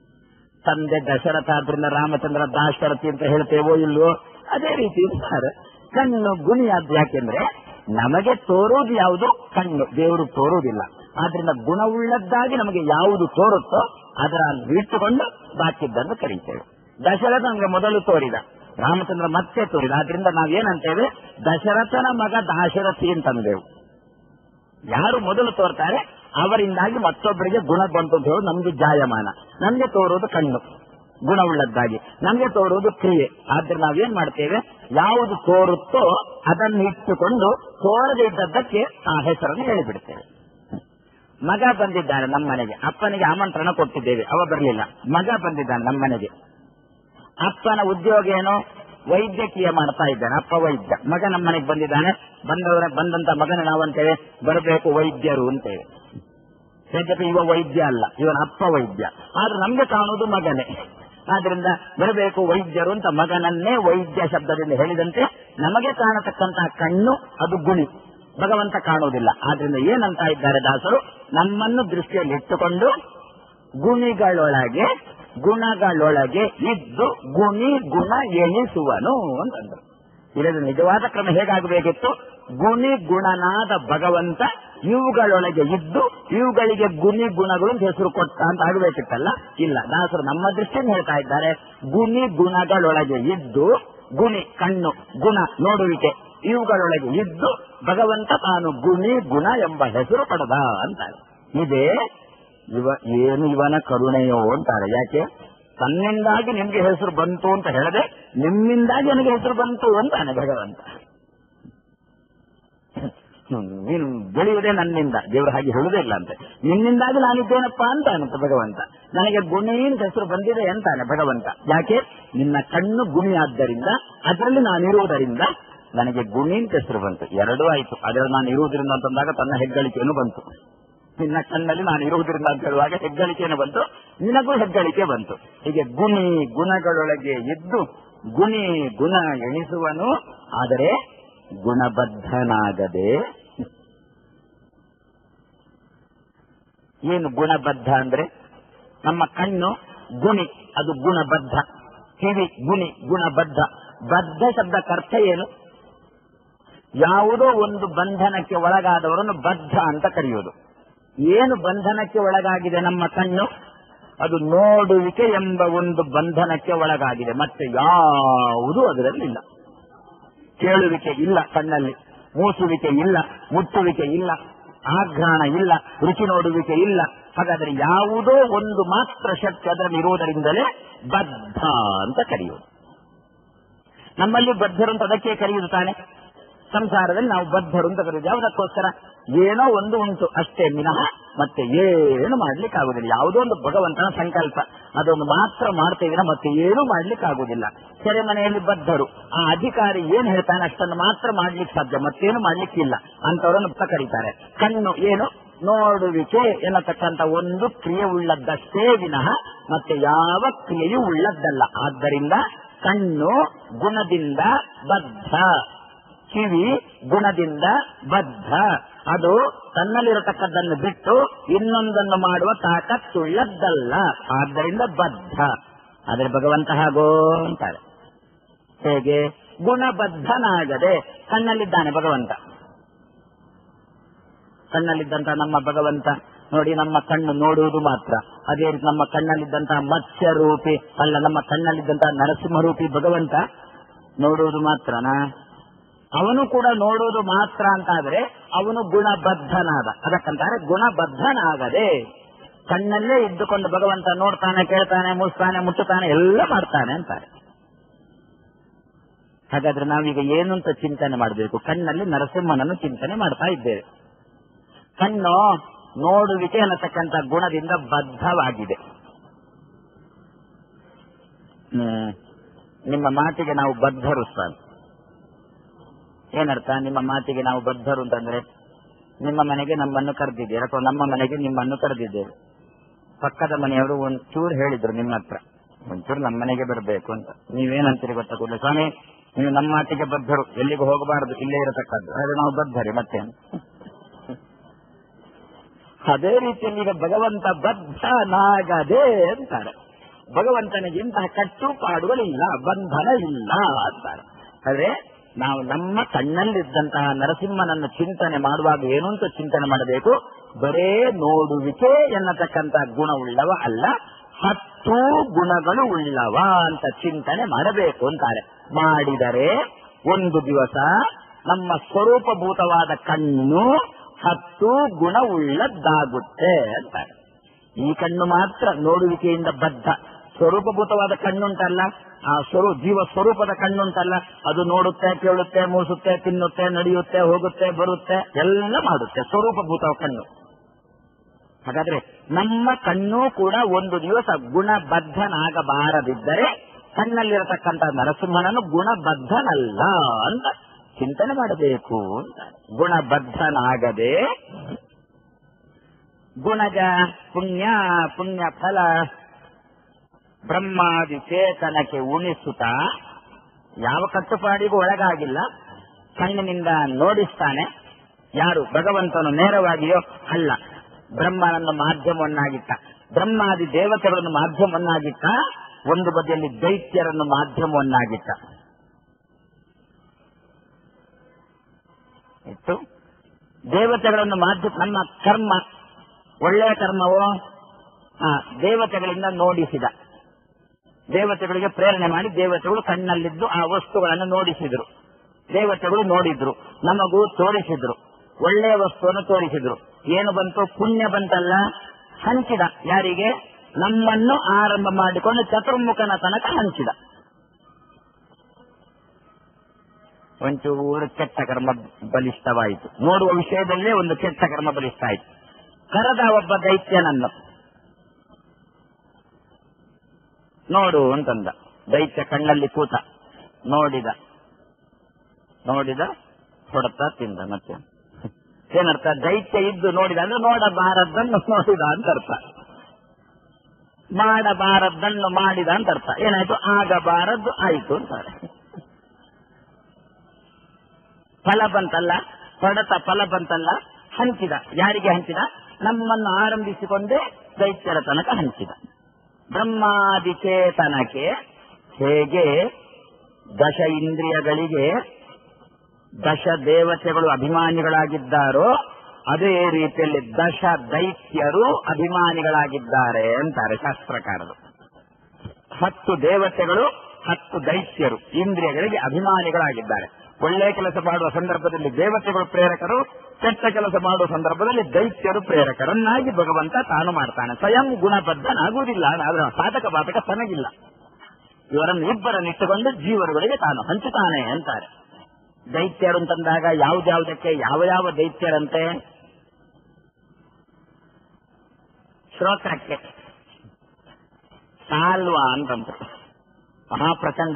ತಂದೆ ದಶರಥ ಆದ್ರಿಂದ ರಾಮಚಂದ್ರ ದಾಶರಥಿ ಅಂತ ಹೇಳ್ತೇವೋ ಇಲ್ವೋ ಅದೇ ರೀತಿ ಅಂತಾರೆ ಕಣ್ಣು ಗುಣಿಯಾದ್ದು ಯಾಕೆಂದ್ರೆ ನಮಗೆ ತೋರೋದು ಯಾವುದು ಕಣ್ಣು ದೇವರು ತೋರುವುದಿಲ್ಲ ಆದ್ರಿಂದ ಗುಣವುಳ್ಳದ್ದಾಗಿ ನಮಗೆ ಯಾವುದು ತೋರುತ್ತೋ ಅದರ ಇಟ್ಟುಕೊಂಡು ಬಾಕಿದ್ದನ್ನು ಕರೀತೇವೆ ದಶರಥ ನಮಗೆ ಮೊದಲು ತೋರಿದ ರಾಮಚಂದ್ರ ಮತ್ತೆ ತೋರಿದ ಆದ್ರಿಂದ ನಾವೇನಂತೇವೆ ದಶರಥನ ಮಗ ದಾಶರಥಿ ಅಂತಂದೆವು ಯಾರು ಮೊದಲು ತೋರ್ತಾರೆ ಅವರಿಂದಾಗಿ ಮತ್ತೊಬ್ಬರಿಗೆ ಗುಣ ಬಂತು ಅಂತ ಹೇಳೋದು ನಮ್ಗೆ ಜಾಯಮಾನ ನಮ್ಗೆ ತೋರುವುದು ಕಣ್ಣು ಗುಣವುಳ್ಳದ್ದಾಗಿ ನಮ್ಗೆ ತೋರುವುದು ಕ್ರಿಯೆ ಆದ್ರೆ ನಾವೇನ್ ಮಾಡ್ತೇವೆ ಯಾವುದು ತೋರುತ್ತೋ ಅದನ್ನು ಇಟ್ಟುಕೊಂಡು ತೋರದೇ ಇದ್ದದ್ದಕ್ಕೆ ಆ ಹೆಸರನ್ನು ಹೇಳಿಬಿಡ್ತೇವೆ ಮಗ ಬಂದಿದ್ದಾನೆ ನಮ್ಮ ಮನೆಗೆ ಅಪ್ಪನಿಗೆ ಆಮಂತ್ರಣ ಕೊಟ್ಟಿದ್ದೇವೆ ಅವ ಬರಲಿಲ್ಲ ಮಗ ಬಂದಿದ್ದಾನೆ ನಮ್ಮ ಮನೆಗೆ ಅಪ್ಪನ ಉದ್ಯೋಗ ಏನು ವೈದ್ಯಕೀಯ ಮಾಡ್ತಾ ಇದ್ದಾನೆ ಅಪ್ಪ ವೈದ್ಯ ಮಗ ನಮ್ಮ ಮನೆಗೆ ಬಂದಿದ್ದಾನೆ ಬಂದವರ ಬಂದಂತ ಮಗನ ನಾವಂತೇವೆ ಬರಬೇಕು ವೈದ್ಯರು ಅಂತೇವೆ ಯದ್ಯಪಿ ಇವ ವೈದ್ಯ ಅಲ್ಲ ಇವನ ಅಪ್ಪ ವೈದ್ಯ ಆದ್ರೆ ನಮ್ಗೆ ಕಾಣುವುದು ಮಗನೇ ಆದ್ರಿಂದ ಬರಬೇಕು ವೈದ್ಯರು ಅಂತ ಮಗನನ್ನೇ ವೈದ್ಯ ಶಬ್ದದಿಂದ ಹೇಳಿದಂತೆ ನಮಗೆ ಕಾಣತಕ್ಕಂತಹ ಕಣ್ಣು ಅದು ಗುಣಿ ಭಗವಂತ ಕಾಣುವುದಿಲ್ಲ ಆದ್ರಿಂದ ಏನಂತ ಇದ್ದಾರೆ ದಾಸರು ನಮ್ಮನ್ನು ದೃಷ್ಟಿಯಲ್ಲಿ ಇಟ್ಟುಕೊಂಡು ಗುಣಿಗಳೊಳಗೆ ಗುಣಗಳೊಳಗೆ ಇದ್ದು ಗುಣಿ ಗುಣ ಎಣಿಸುವನು ಅಂತಂದ್ರು ಇದರ ನಿಜವಾದ ಕ್ರಮ ಹೇಗಾಗಬೇಕಿತ್ತು ಗುಣಿ ಗುಣನಾದ ಭಗವಂತ ಇವುಗಳೊಳಗೆ ಇದ್ದು ಇವುಗಳಿಗೆ ಗುಣಿ ಗುಣಗಳು ಅಂತ ಹೆಸರು ಕೊಟ್ಟ ಅಂತ ಆಗಬೇಕಿತ್ತಲ್ಲ ಇಲ್ಲ ದಾಸರು ನಮ್ಮ ದೃಷ್ಟಿಯನ್ನು ಹೇಳ್ತಾ ಇದ್ದಾರೆ ಗುಣಿ ಗುಣಗಳೊಳಗೆ ಇದ್ದು ಗುಣಿ ಕಣ್ಣು ಗುಣ ನೋಡುವಿಕೆ ಇವುಗಳೊಳಗೆ ಇದ್ದು ಭಗವಂತ ತಾನು ಗುಣಿ ಗುಣ ಎಂಬ ಹೆಸರು ಪಡೆದ ಅಂತಾರೆ ಇದೇ ಇವ ಏನು ಇವನ ಕರುಣೆಯೋ ಅಂತಾರೆ ಯಾಕೆ ತನ್ನಿಂದಾಗಿ ನಿಮ್ಗೆ ಹೆಸರು ಬಂತು ಅಂತ ಹೇಳದೆ ನಿಮ್ಮಿಂದಾಗಿ ನನಗೆ ಹೆಸರು ಬಂತು ಅಂತಾನೆ ಭಗವಂತ ಹ್ಮ್, ನೀನು ಬೆಳೆಯುವುದೇ ನನ್ನಿಂದ ದೇವರು ಹಾಗೆ ಹೇಳುವುದೇ ಇಲ್ಲ ಅಂತೆ ನಿನ್ನಿಂದಾಗಿ ನಾನಿದ್ದೇನಪ್ಪ ಅಂತಾನಂತೆ ಭಗವಂತ ನನಗೆ ಗುಣಿಯಿಂದ ಹೆಸರು ಬಂದಿದೆ ಅಂತಾನೆ ಭಗವಂತ ಯಾಕೆ ನಿನ್ನ ಕಣ್ಣು ಗುಣಿಯಾದ್ದರಿಂದ ಅದರಲ್ಲಿ ನಾನಿರುವುದರಿಂದ ನನಗೆ ಗುಣಿ ಅಂತ ಹೆಸರು ಬಂತು ಎರಡೂ ಆಯ್ತು ಅದರಲ್ಲಿ ನಾನು ಇರುವುದರಿಂದ ಅಂತಂದಾಗ ತನ್ನ ಹೆಗ್ಗಳಿಕೆಯನ್ನು ಬಂತು ನಿನ್ನ ಕಣ್ಣಲ್ಲಿ ನಾನು ಇರುವುದರಿಂದ ಅಂತ ಹೇಳುವಾಗ ಹೆಗ್ಗಳಿಕೆಯನ್ನು ಬಂತು ನಿನಗೂ ಹೆಗ್ಗಳಿಕೆ ಬಂತು ಹೀಗೆ ಗುಣಿ ಗುಣಗಳೊಳಗೆ ಇದ್ದು ಗುಣಿ ಗುಣ ಎಣಿಸುವನು ಆದರೆ ಗುಣಬದ್ಧನಾಗದೆ ಏನು ಗುಣಬದ್ಧ ಅಂದ್ರೆ ನಮ್ಮ ಕಣ್ಣು ಗುಣಿ ಅದು ಗುಣಬದ್ಧ ಕಿವಿ ಗುಣಿ ಗುಣಬದ್ಧ ಬದ್ಧ ಶಬ್ದಕ್ಕೆ ಅರ್ಥ ಏನು ಯಾವುದೋ ಒಂದು ಬಂಧನಕ್ಕೆ ಒಳಗಾದವರನ್ನು ಬದ್ಧ ಅಂತ ಕರೆಯುವುದು ಏನು ಬಂಧನಕ್ಕೆ ಒಳಗಾಗಿದೆ ನಮ್ಮ ಕಣ್ಣು ಅದು ನೋಡುವಿಕೆ ಎಂಬ ಒಂದು ಬಂಧನಕ್ಕೆ ಒಳಗಾಗಿದೆ ಮತ್ತೆ ಯಾವುದೂ ಅದರಲ್ಲಿ ಇಲ್ಲ ಕೇಳುವಿಕೆ ಇಲ್ಲ ಕಣ್ಣಲ್ಲಿ ಮೂಸುವಿಕೆ ಇಲ್ಲ ಮುಟ್ಟುವಿಕೆ ಇಲ್ಲ ಆಘ್ರಾಣ ಇಲ್ಲ ರುಚಿ ನೋಡುವಿಕೆ ಇಲ್ಲ ಹಾಗಾದ್ರೆ ಯಾವುದೋ ಒಂದು ಮಾತ್ರ ಶಕ್ತಿ ಅದರಲ್ಲಿ ಇರುವುದರಿಂದಲೇ ಬದ್ಧ ಅಂತ ಕರೆಯುವುದು ನಮ್ಮಲ್ಲಿ ಬದ್ಧರು ಅಂತ ಅದಕ್ಕೆ ಕರೆಯುವುದು ತಾನೆ ಸಂಸಾರದಲ್ಲಿ ನಾವು ಬದ್ಧರು ಅಂತ ಕರೆಯುವುದು ಯಾವುದಕ್ಕೋಸ್ಕರ ಏನೋ ಒಂದು ಉಂಟು ಅಷ್ಟೇ ಮಿನಃ ಮತ್ತೆ ಏನು ಮಾಡ್ಲಿಕ್ಕೆ ಆಗುದಿಲ್ಲ ಯಾವುದೋ ಒಂದು ಭಗವಂತನ ಸಂಕಲ್ಪ ಅದೊಂದು ಮಾತ್ರ ಮಾಡ್ತೇವೆ ಮತ್ತೆ ಏನೂ ಮಾಡ್ಲಿಕ್ಕೆ ಆಗುದಿಲ್ಲ ಸೆರೆಮನೆಯಲ್ಲಿ ಬದ್ಧರು ಆ ಅಧಿಕಾರಿ ಏನ್ ಹೇಳ್ತಾನೆ ಅಷ್ಟನ್ನು ಮಾತ್ರ ಮಾಡ್ಲಿಕ್ಕೆ ಸಾಧ್ಯ ಮತ್ತೇನು ಮಾಡ್ಲಿಕ್ಕಿಲ್ಲ ಅಂತವರನ್ನು ಪ ಕರೀತಾರೆ ಕಣ್ಣು ಏನು ನೋಡುವಿಕೆ ಎನ್ನತಕ್ಕಂತ ಒಂದು ಕ್ರಿಯೆ ಉಳ್ಳದ್ದಷ್ಟೇ ವಿನಃ ಮತ್ತೆ ಯಾವ ಕ್ರಿಯೆಯೂ ಉಳ್ಳದ್ದಲ್ಲ ಆದ್ದರಿಂದ ಕಣ್ಣು ಗುಣದಿಂದ ಬದ್ಧ ಕಿವಿ ಗುಣದಿಂದ ಬದ್ಧ ಅದು ತನ್ನಲ್ಲಿರತಕ್ಕದ್ದನ್ನು ಬಿಟ್ಟು ಇನ್ನೊಂದನ್ನು ಮಾಡುವ ತಾಕತ್ತುಳ್ಳದ್ದಲ್ಲ ಆದ್ದರಿಂದ ಬದ್ಧ ಆದರೆ ಭಗವಂತ ಹಾಗೋ ಅಂತಾರೆ ಹೇಗೆ ಗುಣಬದ್ಧನಾಗದೆ ಕಣ್ಣಲ್ಲಿದ್ದಾನೆ ಭಗವಂತ ಕಣ್ಣಲ್ಲಿದ್ದಂತ ನಮ್ಮ ಭಗವಂತ ನೋಡಿ ನಮ್ಮ ಕಣ್ಣು ನೋಡುವುದು ಮಾತ್ರ ಅದೇ ರೀತಿ ನಮ್ಮ ಕಣ್ಣಲ್ಲಿದ್ದಂತಹ ಮತ್ಸ್ಯ ರೂಪಿ ಅಲ್ಲ ನಮ್ಮ ಕಣ್ಣಲ್ಲಿದ್ದಂತಹ ನರಸಿಂಹರೂಪಿ ಭಗವಂತ ನೋಡುವುದು ಮಾತ್ರನಾ ಅವನು ಕೂಡ ನೋಡುವುದು ಮಾತ್ರ ಅಂತಾದ್ರೆ ಅವನು ಗುಣಬದ್ಧನಾದ ಅದಕ್ಕಂತಾರೆ ಗುಣಬದ್ಧನಾಗದೆ ಕಣ್ಣಲ್ಲೇ ಇದ್ದುಕೊಂಡು ಭಗವಂತ ನೋಡ್ತಾನೆ ಕೇಳ್ತಾನೆ ಮುಸ್ತಾನೆ ಮುಟ್ಟುತ್ತಾನೆ ಎಲ್ಲ ಮಾಡ್ತಾನೆ ಅಂತಾರೆ ಹಾಗಾದ್ರೆ ನಾವೀಗ ಏನು ಅಂತ ಚಿಂತನೆ ಮಾಡಬೇಕು ಕಣ್ಣಲ್ಲಿ ನರಸಿಂಹನನ್ನು ಚಿಂತನೆ ಮಾಡ್ತಾ ಇದ್ದೇವೆ ಕಣ್ಣು ನೋಡುವಿಕೆ ಅನ್ನತಕ್ಕಂಥ ಗುಣದಿಂದ ಬದ್ಧವಾಗಿದೆ ಹ್ಮ್. ನಿಮ್ಮ ಮಾತಿಗೆ ನಾವು ಬದ್ಧರು ಸ್ವಾಮಿ ಏನರ್ಥ ನಿಮ್ಮ ಮಾತಿಗೆ ನಾವು ಬದ್ಧರು ಅಂತಂದ್ರೆ ನಿಮ್ಮ ಮನೆಗೆ ನಮ್ಮನ್ನು ಕರೆದಿದ್ದೀರಿ ಅಥವಾ ನಮ್ಮ ಮನೆಗೆ ನಿಮ್ಮನ್ನು ಕರೆದಿದ್ದೇವೆ ಪಕ್ಕದ ಮನೆಯವರು ಒಂಚೂರು ಹೇಳಿದ್ರು ನಿಮ್ಮ ಹತ್ರ ಒಂಚೂರು ನಮ್ಮ ಮನೆಗೆ ಬರಬೇಕು ಅಂತ ನೀವೇನಂತೀರಿ ಗೊತ್ತಾ ಕೂಡಲೇ ಸ್ವಾಮಿ ನೀವು ನಮ್ಮ ಮಾತಿಗೆ ಬದ್ಧರು ಎಲ್ಲಿಗೂ ಹೋಗಬಾರದು ಇಲ್ಲೇ ಇರತಕ್ಕದ್ದು ಆದ್ರೆ ನಾವು ಬದ್ಧರಿ ಮತ್ತೆ ಅದೇ ರೀತಿಯಲ್ಲಿ ಈಗ ಭಗವಂತ ಬದ್ಧನಾಗದೆ ಅಂತಾರೆ ಭಗವಂತನಿಗೆ ಇಂತಹ ಕಟ್ಟುಪಾಡುಗಳಿಲ್ಲ ಬಂಧನ ಇಲ್ಲ ಅಂತಾರೆ ಆದ್ರೆ ನಾವು ನಮ್ಮ ಕಣ್ಣಲ್ಲಿದ್ದಂತಹ ನರಸಿಂಹನನ್ನು ಚಿಂತನೆ ಮಾಡುವಾಗ ಏನು ಅಂತ ಚಿಂತನೆ ಮಾಡಬೇಕು ಬರೇ ನೋಡುವಿಕೆ ಎನ್ನತಕ್ಕಂತ ಗುಣವುಳ್ಳವ ಅಲ್ಲ ಹತ್ತು ಗುಣಗಳು ಉಳ್ಳವ ಅಂತ ಚಿಂತನೆ ಮಾಡಬೇಕು ಅಂತಾರೆ ಮಾಡಿದರೆ ಒಂದು ದಿವಸ ನಮ್ಮ ಸ್ವರೂಪಭೂತವಾದ ಕಣ್ಣು ಹತ್ತು ಗುಣವುಳ್ಳದ್ದಾಗುತ್ತೆ ಅಂತಾರೆ ಈ ಕಣ್ಣು ಮಾತ್ರ ನೋಡುವಿಕೆಯಿಂದ ಬದ್ಧ ಸ್ವರೂಪಭೂತವಾದ ಕಣ್ಣುಂಟಲ್ಲ ಆ ಸ್ವರೂ ಜೀವ ಸ್ವರೂಪದ ಕಣ್ಣುಂಟಲ್ಲ ಅದು ನೋಡುತ್ತೆ ಕೇಳುತ್ತೆ ಮೂಸುತ್ತೆ ತಿನ್ನುತ್ತೆ ನಡೆಯುತ್ತೆ ಹೋಗುತ್ತೆ ಬರುತ್ತೆ ಎಲ್ಲ ಮಾಡುತ್ತೆ ಸ್ವರೂಪಭೂತ ಕಣ್ಣು ಹಾಗಾದ್ರೆ ನಮ್ಮ ಕಣ್ಣು ಕೂಡ ಒಂದು ದಿವಸ ಗುಣಬದ್ಧನಾಗಬಾರದಿದ್ದರೆ ಕಣ್ಣಲ್ಲಿರತಕ್ಕಂಥ ನರಸಿಂಹನನ್ನು ಗುಣಬದ್ಧನಲ್ಲ ಅಂತ ಚಿಂತನೆ ಮಾಡಬೇಕು ಅಂತ ಗುಣಬದ್ಧನಾಗದೆ ಗುಣಜ ಪುಣ್ಯ ಪುಣ್ಯ ಫಲ ಬ್ರಹ್ಮಾದಿ ಚೇತನಕ್ಕೆ ಉಣಿಸುತ್ತಾ ಯಾವ ಕಟ್ಟುಪಾಡಿಗೂ ಒಳಗಾಗಿಲ್ಲ ಕಣ್ಣಿನಿಂದ ನೋಡಿಸ್ತಾನೆ ಯಾರು ಭಗವಂತನು ನೇರವಾಗಿಯೋ ಅಲ್ಲ ಬ್ರಹ್ಮನನ್ನು ಮಾಧ್ಯಮವನ್ನಾಗಿಟ್ಟ ಬ್ರಹ್ಮಾದಿ ದೇವತೆಗಳನ್ನು ಮಾಧ್ಯಮವನ್ನಾಗಿಟ್ಟ ಒಂದು ಬದಿಯಲ್ಲಿ ದೈತ್ಯರನ್ನು ಮಾಧ್ಯಮವನ್ನಾಗಿಟ್ಟ ಇತ್ತು ದೇವತೆಗಳನ್ನು ಮಾಧ್ಯಮ ನಮ್ಮ ಕರ್ಮ ಒಳ್ಳೆಯ ಕರ್ಮವೋ ಆ, ದೇವತೆಗಳಿಂದ ನೋಡಿಸಿದ ದೇವತೆಗಳಿಗೆ ಪ್ರೇರಣೆ ಮಾಡಿ ದೇವತೆಗಳು ಕಣ್ಣಲ್ಲಿದ್ದು ಆ ವಸ್ತುಗಳನ್ನು ನೋಡಿಸಿದ್ರು ದೇವತೆಗಳು ನೋಡಿದ್ರು ನಮಗೂ ತೋರಿಸಿದ್ರು ಒಳ್ಳೆಯ ವಸ್ತುವನ್ನು ತೋರಿಸಿದ್ರು ಏನು ಬಂತು ಪುಣ್ಯ ಬಂತಲ್ಲ ಹಂಚಿದ ಯಾರಿಗೆ ನಮ್ಮನ್ನು ಆರಂಭ ಮಾಡಿಕೊಂಡು ಚತುರ್ಮುಖನ ತನಕ ಹಂಚಿದ ಒಂಚೂರು ಕೆಟ್ಟ ಕರ್ಮ ಬಲಿಷ್ಠವಾಯಿತು ನೋಡುವ ವಿಷಯದಲ್ಲೇ ಒಂದು ಕೆಟ್ಟ ಕರ್ಮ ಬಲಿಷ್ಠ ಆಯಿತು ಕರೆದ ಒಬ್ಬ ದೈತ್ಯನನ್ನು ನೋಡು ಅಂತಂದ ದೈತ್ಯ ಕಣ್ಣಲ್ಲಿ ಕೂತ ನೋಡಿದ ನೋಡಿದ ಹೊಡೆತ ತಿಂದ ಮತ್ತೆ ಏನರ್ಥ ದೈತ್ಯ ಇದ್ದು ನೋಡಿದ ಅಂದ್ರೆ ನೋಡಬಾರದ್ದನ್ನು ನೋಡಿದ ಅಂತ ಅರ್ಥ ಮಾಡಬಾರದ್ದನ್ನು ಮಾಡಿದ ಅಂತ ಅರ್ಥ ಏನಾಯ್ತು ಆಗಬಾರದ್ದು ಆಯಿತು ಅಂತಾರೆ ಫಲ ಬಂತಲ್ಲ ಹೊಡೆತ ಫಲ ಬಂತಲ್ಲ ಹಂಚಿದ ಯಾರಿಗೆ ಹಂಚಿದ ನಮ್ಮನ್ನು ಆರಂಭಿಸಿಕೊಂಡೇ ದೈತ್ಯರ ತನಕ ಹಂಚಿದ ಬ್ರಹ್ಮಾದಿಚೇತನಕ್ಕೆ ಹೇಗೆ ದಶ ಇಂದ್ರಿಯಗಳಿಗೆ ದಶ ದೇವತೆಗಳು ಅಭಿಮಾನಿಗಳಾಗಿದ್ದಾರೋ ಅದೇ ರೀತಿಯಲ್ಲಿ ದಶ ದೈತ್ಯರು ಅಭಿಮಾನಿಗಳಾಗಿದ್ದಾರೆ ಅಂತಾರೆ ಶಾಸ್ತ್ರಕಾರರು ಹತ್ತು ದೇವತೆಗಳು ಹತ್ತು ದೈತ್ಯರು ಇಂದ್ರಿಯಗಳಿಗೆ ಅಭಿಮಾನಿಗಳಾಗಿದ್ದಾರೆ ಒಳ್ಳೆಯ ಕೆಲಸ ಮಾಡುವ ಸಂದರ್ಭದಲ್ಲಿ ದೇವತೆಗಳು ಪ್ರೇರಕರು ಕೆಟ್ಟ ಕೆಲಸ ಮಾಡುವ ಸಂದರ್ಭದಲ್ಲಿ ದೈತ್ಯರು ಪ್ರೇರಕರನ್ನಾಗಿ ಭಗವಂತ ತಾನು ಮಾಡ್ತಾನೆ ಸ್ವಯಂ ಗುಣಬದ್ಧನಾಗುವುದಿಲ್ಲ ಆದ್ರೆ ಸಾಧಕ ಬಾಧಕ ತನಗಿಲ್ಲ ಇವರನ್ನು ಇಬ್ಬರನ್ನಿಟ್ಟುಕೊಂಡು ಜೀವರುಗಳಿಗೆ ತಾನು ಹಂಚುತ್ತಾನೆ ಅಂತಾರೆ ದೈತ್ಯರು ಅಂತಂದಾಗ ಯಾವುದ್ಯಾವುದಕ್ಕೆ ಯಾವ ಯಾವ ದೈತ್ಯರಂತೆ ಶ್ರೋತ್ರಕ್ಕೆ ಸಾಲ್ವ ಅಂತಂದ್ರು ಮಹಾಪ್ರಚಂಡ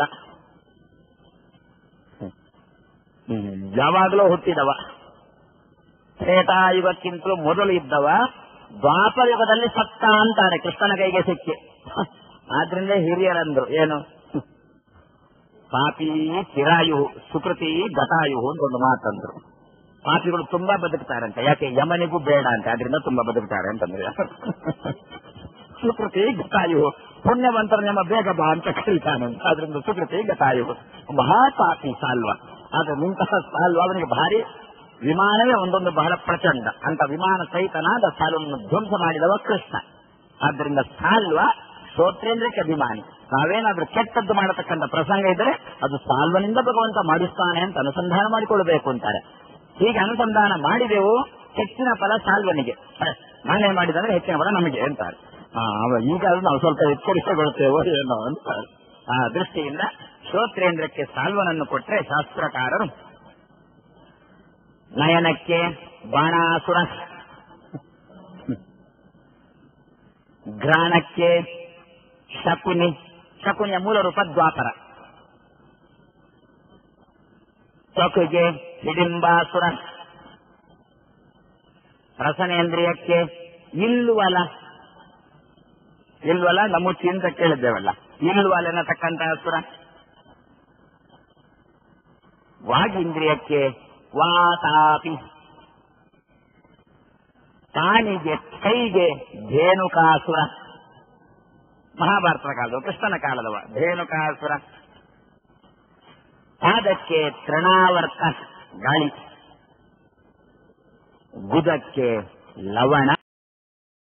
ಯಾವಾಗಲೂ ಹುಟ್ಟಿದವ ತ್ರೇತಾಯುಗಕ್ಕಿಂತಲೂ ಮೊದಲು ಇದ್ದವ ದ್ವಾಪರ ಯುಗದಲ್ಲಿ ಸತ್ತ ಅಂತಾರೆ ಕೃಷ್ಣನ ಕೈಗೆ ಸಿಕ್ಕಿ ಆದ್ರಿಂದ ಹಿರಿಯರಂದ್ರು ಏನು ಪಾಪಿ ಚಿರಾಯು ಸುಕೃತಿ ಗತಾಯು ಅಂತ ಒಂದು ಮಾತಂದ್ರು ಪಾಪಿಗಳು ತುಂಬಾ ಬದುಕ್ತಾರಂತೆ ಯಾಕೆ ಯಮನಿಗೂ ಬೇಡ ಅಂತ ಆದ್ರಿಂದ ತುಂಬಾ ಬದುಕ್ತಾರೆ ಅಂತಂದ್ರೆ ಸುಕೃತಿ ಗತಾಯು ಪುಣ್ಯವಂತರ ನಿಮ್ಮ ಬೇಗ ಬಾ ಅಂತ ಕರೀತಾನಂತ ಅದರಿಂದ ಸುಕೃತಿ ಗತಾಯು ಮಹಾಪಾಪಿ ಸಾಲ್ವ ಆದ್ರೆ ನಿಂತಹ ಸಾಲ್ವ ಅವನಿಗೆ ಭಾರಿ ವಿಮಾನವೇ ಒಂದೊಂದು ಬಹಳ ಪ್ರಚಂಡ ಅಂತ ವಿಮಾನ ಸಹಿತನಾದ ಸಾಲ್ವನ್ನು ಧ್ವಂಸ ಮಾಡಿದವ ಕೃಷ್ಣ ಆದ್ದರಿಂದ ಸಾಲ್ವ ಶ್ರೋತ್ರೇಂದ್ರಕ್ಕೆ ಅಭಿಮಾನಿ ನಾವೇನಾದ್ರೂ ಕೆಟ್ಟದ್ದು ಮಾಡತಕ್ಕಂಥ ಪ್ರಸಂಗ ಇದ್ದರೆ ಅದು ಸಾಲ್ವನಿಂದ ಭಗವಂತ ಮಾಡಿಸ್ತಾನೆ ಅಂತ ಅನುಸಂಧಾನ ಮಾಡಿಕೊಳ್ಳಬೇಕು ಅಂತಾರೆ ಹೀಗೆ ಅನುಸಂಧಾನ ಮಾಡಿದೆವು ಹೆಚ್ಚಿನ ಫಲ ಸಾಲ್ವನಿಗೆ ಹ, ನಾನೇ ಮಾಡಿದಂದ್ರೆ ಹೆಚ್ಚಿನ ಫಲ ನಮಗೆ ಅಂತಾರೆ ಆ, ಅವ ಈಗ ಅದು ನಾವು ಸ್ವಲ್ಪ ಎಚ್ಚರಿಕೆಗೊಳ್ತೇವೋ ಏನೋ ಅಂತಾರೆ ಆ ದೃಷ್ಟಿಯಿಂದ ಶ್ರೋತ್ರೇಂದ್ರಕ್ಕೆ ಸಾಲ್ವನನ್ನು ಕೊಟ್ರೆ ಶಾಸ್ತ್ರಕಾರರು ನಯನಕ್ಕೆ ಬಾಣಾಸುರ ಘ್ರಾಣಕ್ಕೆ ಶಕುನಿ ಶಕುನಿಯ ಮೂಲ ರೂಪ ದ್ವಾಪರ ಚೊಕುಗೆ ಹಿಡಿಂಬಾಸುರ ರಸನೇಂದ್ರಿಯಕ್ಕೆ ಇಲ್ವಲ ಇಲ್ವಲ ನಮುಚಿ ಅಂತ ಕೇಳಿದ್ದೇವಲ್ಲ ಇಲ್ವಲ ಎನ್ನತಕ್ಕಂತಹ ಸುರ ವಾಗೀಂದ್ರಿಯಕ್ಕೆ ವಾತಾಪಿ ಕಾಣಿಗೆ ಕೈಗೆ ಧೇನುಕಾಸುರ ಮಹಾಭಾರತದ ಕಾಲದ ಕೃಷ್ಣನ ಕಾಲದವ ಧೇನುಕಾಸುರ ಪಾದಕ್ಕೆ ತೃಣಾವರ್ತ ಗಾಳಿ ಗುದಕ್ಕೆ ಲವಣ